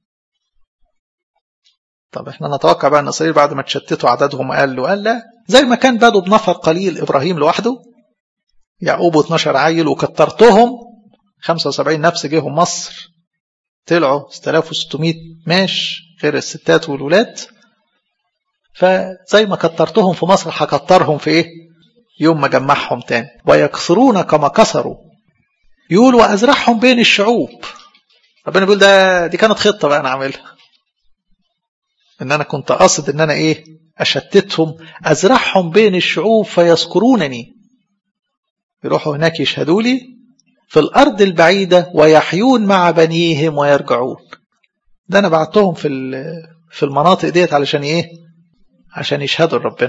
طب احنا نتوقع بقى ان اسرائيل بعد ما تشتتوا عددهم قال له قال لا زي ما كان بدوا بنفر قليل ابراهيم لوحده يعقوب 12 عيل وكترتهم 75 نفس جيهم مصر طلعوا 6600 ماش غير الستات والولاد فزي ما كترتهم في مصر هكترهم في ايه يوم ما جمعهم تاني ويكثرون كما كسروا يقول وازرعهم بين الشعوب ربنا بيقول ده دي كانت خطه بقى انا عاملها ان انا كنت قاصد ان انا ايه اشتتهم ازرعهم بين الشعوب فيذكرونني يروحوا هناك يشهدوا لي في الارض البعيده ويحيون مع بنيهم ويرجعون ده انا بعتهم في في المناطق ديت علشان ايه عشان يشهدوا لربنا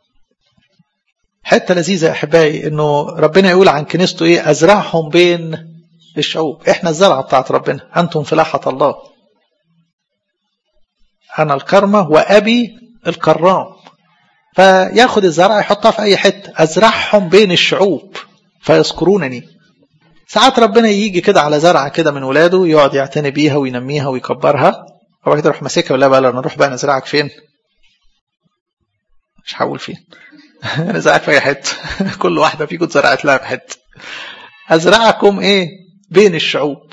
حته لذيذه يا احبائي انه ربنا يقول عن كنيسته ايه ازرعهم بين الشعوب احنا الزرعه بتاعت ربنا انتم فلاحه الله انا الكرمه وابي الكرام فياخد الزرع يحطها في اي حته ازرعهم بين الشعوب فيذكرونني ساعات ربنا يجي كده على زرعه كده من ولاده يقعد يعتني بيها وينميها ويكبرها وبعد كده يروح ماسكها ولا بقى نروح بقى نزرعك فين مش هقول فين نزرعك في اي حته كل واحده فيكم اتزرعت لها في حته ازرعكم ايه بين الشعوب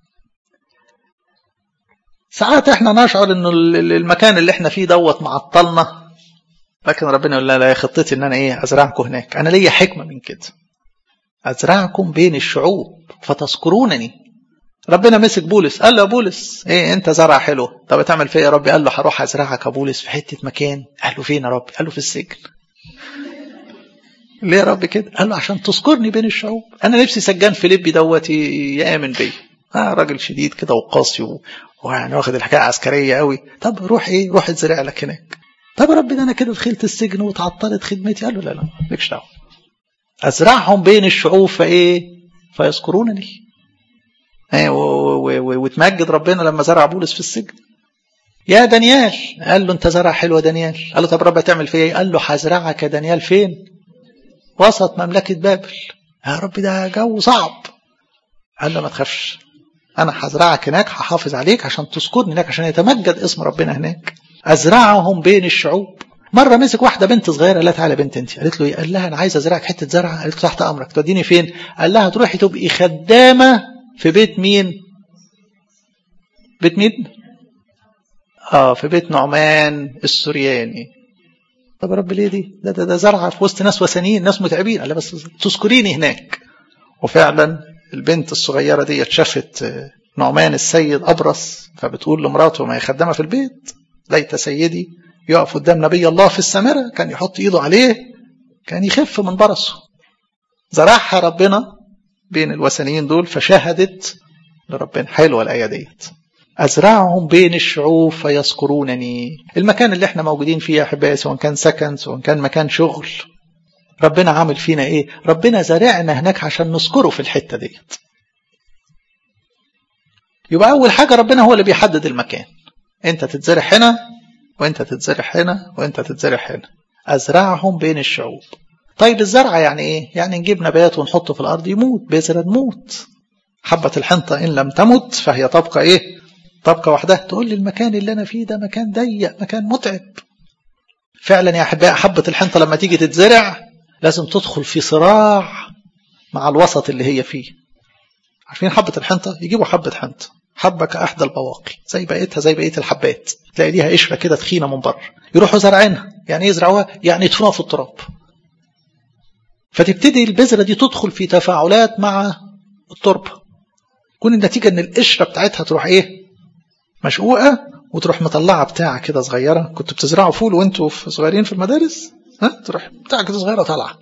ساعات احنا نشعر انه المكان اللي احنا فيه دوت معطلنا لكن ربنا يقول لا لا خطتي ان انا ايه ازرعكم هناك انا ليا حكمه من كده ازرعكم بين الشعوب فتذكرونني ربنا مسك بولس قال له يا بولس ايه انت زرع حلو طب تعمل فيا يا ربي قال له هروح ازرعك يا بولس في حته مكان قال له فين يا ربي قال له في السجن ليه يا رب كده قال له عشان تذكرني بين الشعوب انا نفسي سجان فيليبي دوت يامن بيا آه راجل شديد كده وقاسي ويعني واخد الحكايه عسكريه قوي طب روح ايه روح اتزرع لك هناك طب يا رب ده انا كده دخلت السجن وتعطلت خدمتي قال له لا لا مالكش دعوه ازرعهم بين الشعوب فايه فيذكرونني ايه وتمجد ربنا لما زرع بولس في السجن يا دانيال قال له انت زرع حلو يا دانيال قال له طب رب هتعمل فيا ايه قال له هزرعك يا دانيال فين وسط مملكه بابل يا رب ده جو صعب قال له ما تخافش انا هزرعك هناك هحافظ عليك عشان تذكرني هناك عشان يتمجد اسم ربنا هناك ازرعهم بين الشعوب مره مسك واحده بنت صغيره قالت تعالى بنت انت قالت له ايه قال لها انا عايز ازرعك حته زرعه قالت له تحت امرك توديني فين قال لها تروحي تبقي خدامه في بيت مين بيت مين اه في بيت نعمان السورياني طب يا رب ليه دي ده ده, ده زرعه في وسط ناس وثنيين ناس متعبين قال بس تذكريني هناك وفعلا البنت الصغيرة دي شافت نعمان السيد أبرص فبتقول لمراته ما هي خدامة في البيت ليت سيدي يقف قدام نبي الله في السامرة كان يحط إيده عليه كان يخف من برصه زرعها ربنا بين الوثنيين دول فشهدت لربنا حلوة الآية ديت أزرعهم بين الشعوب فيذكرونني المكان اللي احنا موجودين فيه يا أحبائي سواء كان سكن سواء كان مكان شغل ربنا عامل فينا ايه ربنا زارعنا هناك عشان نذكره في الحتة ديت يبقى اول حاجة ربنا هو اللي بيحدد المكان انت تتزرع هنا وانت تتزرع هنا وانت تتزرع هنا ازرعهم بين الشعوب طيب الزرع يعني ايه يعني نجيب نبات ونحطه في الارض يموت بذرة تموت حبة الحنطة إن لم تمت فهي تبقى إيه تبقى وحدها تقول لي المكان اللي أنا فيه ده مكان ضيق مكان متعب فعلا يا أحباء حبة الحنطة لما تيجي تتزرع لازم تدخل في صراع مع الوسط اللي هي فيه عارفين حبة الحنطة يجيبوا حبة حنطة حبة كأحدى البواقي زي بقيتها زي بقية الحبات تلاقي ليها قشرة كده تخينة من بره يروحوا زرعينها يعني يزرعوها يعني يدفنوها في التراب فتبتدي البذرة دي تدخل في تفاعلات مع التربة تكون النتيجة ان القشرة بتاعتها تروح ايه مشقوقة وتروح مطلعة بتاعة كده صغيرة كنتوا بتزرعوا فول وانتوا صغيرين في المدارس ها تروح بتاعة كده صغيرة طالعة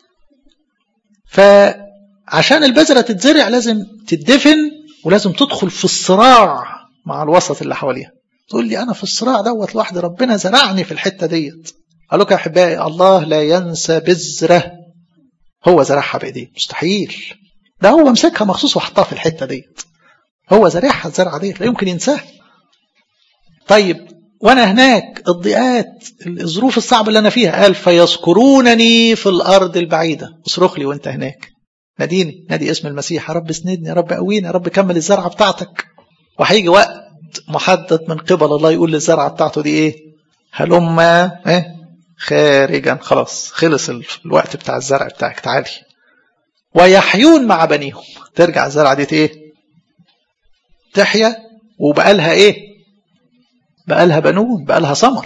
فعشان البذرة تتزرع لازم تدفن ولازم تدخل في الصراع مع الوسط اللي حواليها تقول لي انا في الصراع دوت لوحدي ربنا زرعني في الحتة ديت قال لك يا احبائي الله لا ينسى بذره هو زرعها بايديه مستحيل ده هو مسكها مخصوص وحطها في الحته ديت هو زارعها الزرعه ديت لا يمكن ينساها طيب وانا هناك الضيقات الظروف الصعبه اللي انا فيها قال فيذكرونني في الارض البعيده اصرخ لي وانت هناك ناديني نادي اسم المسيح يا رب اسندني يا رب قويني يا رب كمل الزرعه بتاعتك وهيجي وقت محدد من قبل الله يقول للزرعه بتاعته دي ايه هلم ايه خارجا خلاص خلص الوقت بتاع الزرع بتاعك تعالي ويحيون مع بنيهم ترجع الزرعه دي ايه تحيا وبقى لها ايه بقى لها بنون بقى لها ثمر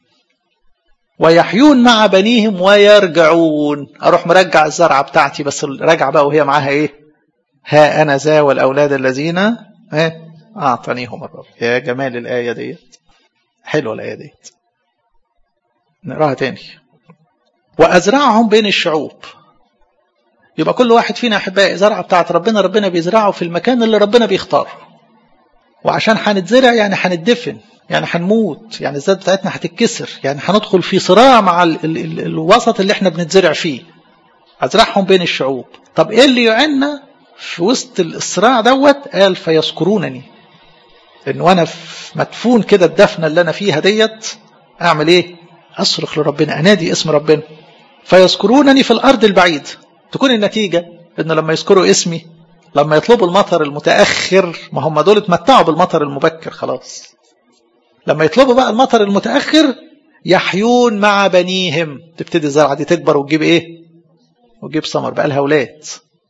ويحيون مع بنيهم ويرجعون اروح مرجع الزرعه بتاعتي بس الرجعه بقى وهي معاها ايه ها انا ذا والاولاد الذين ايه اعطانيهم الرب يا جمال الايه ديت حلوه الايه ديت نقراها تاني وازرعهم بين الشعوب يبقى كل واحد فينا احبائي زرعه بتاعت ربنا ربنا بيزرعه في المكان اللي ربنا بيختاره وعشان هنتزرع يعني هنتدفن يعني هنموت يعني الذات بتاعتنا هتتكسر يعني هندخل في صراع مع ال ال ال الوسط اللي احنا بنتزرع فيه ازرعهم بين الشعوب طب ايه اللي يعنا في وسط الصراع دوت قال فيذكرونني ان وانا مدفون كده الدفنه اللي انا فيها ديت اعمل ايه اصرخ لربنا انادي اسم ربنا فيذكرونني في الارض البعيد تكون النتيجه ان لما يذكروا اسمي لما يطلبوا المطر المتاخر ما هم دول اتمتعوا بالمطر المبكر خلاص لما يطلبوا بقى المطر المتاخر يحيون مع بنيهم تبتدي الزرعه دي تكبر وتجيب ايه وتجيب ثمر بقى لها اولاد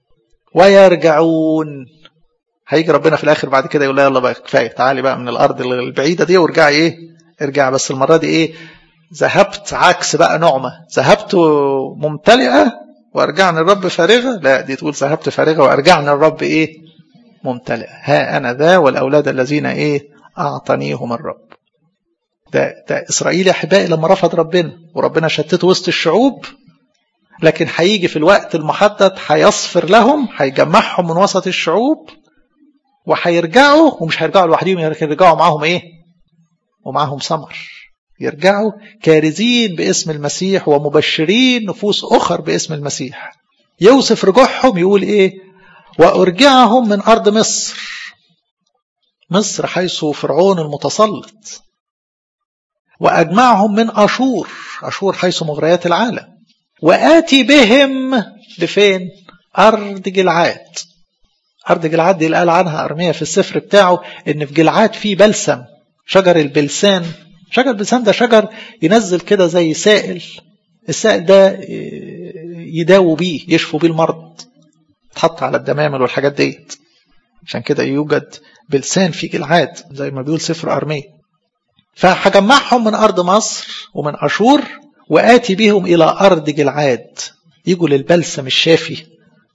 ويرجعون هيجي ربنا في الاخر بعد كده يقول لها يلا بقى كفايه تعالي بقى من الارض البعيده دي وارجعي ايه ارجعي بس المره دي ايه ذهبت عكس بقى نعمه ذهبت ممتلئه وارجعني الرب فارغه لا دي تقول ذهبت فارغه وارجعني الرب ايه ممتلئه ها انا ذا والاولاد الذين ايه اعطانيهم الرب ده ده اسرائيل يا احبائي لما رفض ربنا وربنا شتته وسط الشعوب لكن هيجي في الوقت المحدد هيصفر لهم هيجمعهم من وسط الشعوب وهيرجعوا ومش هيرجعوا لوحدهم يرجعوا معاهم ايه ومعاهم ثمر يرجعوا كارزين باسم المسيح ومبشرين نفوس أخر باسم المسيح يوصف رجوعهم يقول إيه وأرجعهم من أرض مصر مصر حيث فرعون المتسلط وأجمعهم من أشور أشور حيث مغريات العالم وآتي بهم لفين أرض جلعاد أرض جلعاد دي اللي قال عنها أرمية في السفر بتاعه إن في جلعاد في بلسم شجر البلسان شجر البلسان ده شجر ينزل كده زي سائل السائل ده يداووا بيه يشفوا بيه المرض تحط على الدمامل والحاجات ديت عشان كده يوجد بلسان في جلعاد زي ما بيقول سفر أرمية فهجمعهم من أرض مصر ومن أشور وآتي بهم إلى أرض جلعاد يجوا للبلسم الشافي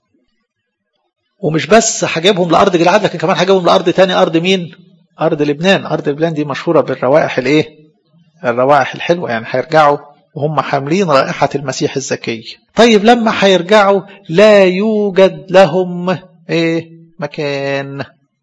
ومش بس هجيبهم لأرض جلعاد لكن كمان هجيبهم لأرض تاني أرض مين؟ أرض لبنان أرض لبنان دي مشهورة بالروائح الإيه؟ الروائح الحلوة يعني هيرجعوا وهم حاملين رائحة المسيح الزكي طيب لما هيرجعوا لا يوجد لهم إيه؟ مكان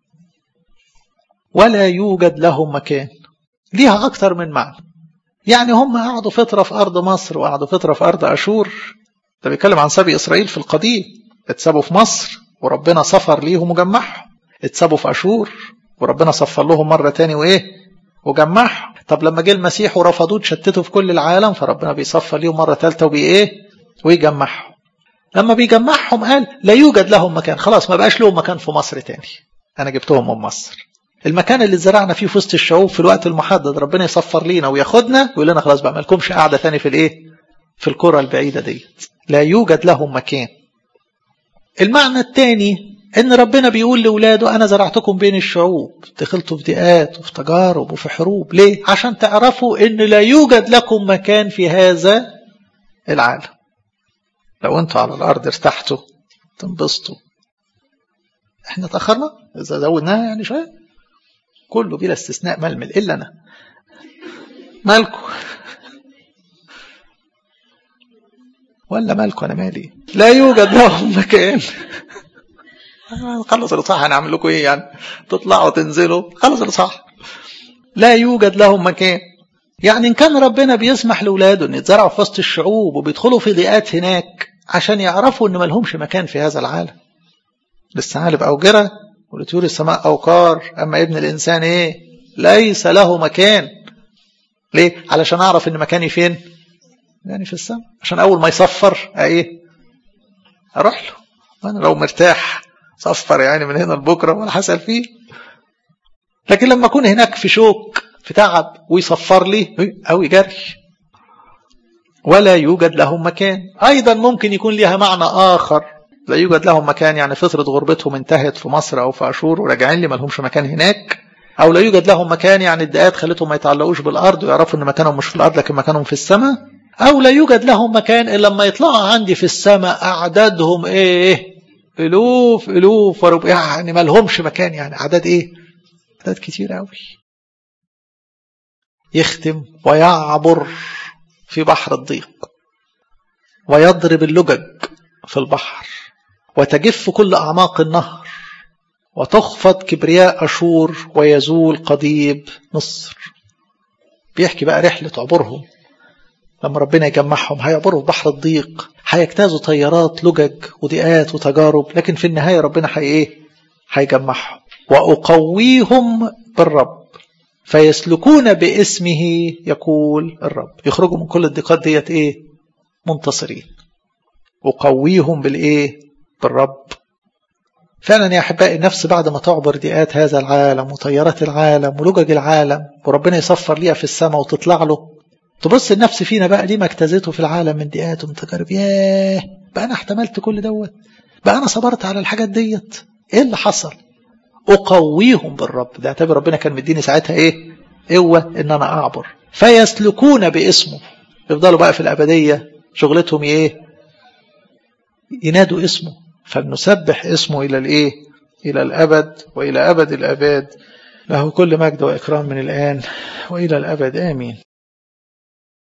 ولا يوجد لهم مكان ليها أكثر من معنى يعني هم قعدوا فترة في أرض مصر وقعدوا فترة في أرض أشور ده بيتكلم عن سبي إسرائيل في القديم اتسابوا في مصر وربنا سفر ليهم وجمعهم اتسابوا في أشور وربنا صفر لهم مرة تاني وإيه وجمعهم طب لما جه المسيح ورفضوه تشتتوا في كل العالم فربنا بيصفر ليهم مرة ثالثة وبإيه ويجمعهم لما بيجمعهم قال لا يوجد لهم مكان خلاص ما بقاش لهم مكان في مصر تاني انا جبتهم من مصر المكان اللي زرعنا فيه في وسط الشعوب في الوقت المحدد ربنا يصفر لينا وياخدنا ويقول لنا خلاص بقى ما لكمش قاعده ثاني في الايه في القرى البعيده ديت لا يوجد لهم مكان المعنى الثاني ان ربنا بيقول لاولاده انا زرعتكم بين الشعوب دخلتوا في ضيقات وفي تجارب وفي حروب ليه عشان تعرفوا ان لا يوجد لكم مكان في هذا العالم لو انتوا على الارض ارتحتوا تنبسطوا احنا تاخرنا اذا زودناها يعني شويه كله بلا استثناء ململ الا انا مالكم ولا مالكم انا مالي لا يوجد لهم مكان خلص الاصحاح هنعمل لكم ايه يعني تطلعوا تنزلوا خلص الاصحاح لا يوجد لهم مكان يعني ان كان ربنا بيسمح لاولاده ان يتزرعوا في وسط الشعوب وبيدخلوا في ضيقات هناك عشان يعرفوا ان ما لهمش مكان في هذا العالم للثعالب اوجره ولطيور السماء اوقار اما ابن الانسان ايه ليس له مكان ليه علشان اعرف ان مكاني فين يعني في السماء عشان اول ما يصفر ايه اروح له انا لو مرتاح صفر يعني من هنا لبكره ولا حصل فيه لكن لما اكون هناك في شوك في تعب ويصفر لي او يجري ولا يوجد لهم مكان ايضا ممكن يكون لها معنى اخر لا يوجد لهم مكان يعني فترة غربتهم انتهت في مصر او في اشور وراجعين لي ما لهمش مكان هناك او لا يوجد لهم مكان يعني الدقات خلتهم ما يتعلقوش بالارض ويعرفوا ان مكانهم مش في الارض لكن مكانهم في السماء او لا يوجد لهم مكان الا لما يطلعوا عندي في السماء اعدادهم ايه الوف الوف ورب يعني ما لهمش مكان يعني اعداد ايه اعداد كتير قوي يختم ويعبر في بحر الضيق ويضرب اللجج في البحر وتجف كل أعماق النهر وتخفض كبرياء أشور ويزول قضيب مصر بيحكي بقى رحلة عبورهم لما ربنا يجمعهم هيعبروا في بحر الضيق هيجتازوا طيارات لجج وضيقات وتجارب لكن في النهاية ربنا هي ايه هيجمعهم وأقويهم بالرب فيسلكون باسمه يقول الرب يخرجوا من كل الضيقات ديت ايه منتصرين أقويهم بالايه بالرب فعلا يا احبائي النفس بعد ما تعبر ضيقات هذا العالم وطيارات العالم ولجج العالم وربنا يصفر ليها في السماء وتطلع له تبص النفس فينا بقى دي ما اجتازته في العالم من ضيقات ومن تجارب ياه بقى انا احتملت كل دوت بقى انا صبرت على الحاجات ديت ايه اللي حصل اقويهم بالرب ده اعتبر ربنا كان مديني ساعتها ايه قوه ان انا اعبر فيسلكون باسمه يفضلوا بقى في الابديه شغلتهم ايه ينادوا اسمه فلنسبح اسمه الى الايه الى الابد والى ابد الاباد له كل مجد واكرام من الان والى الابد امين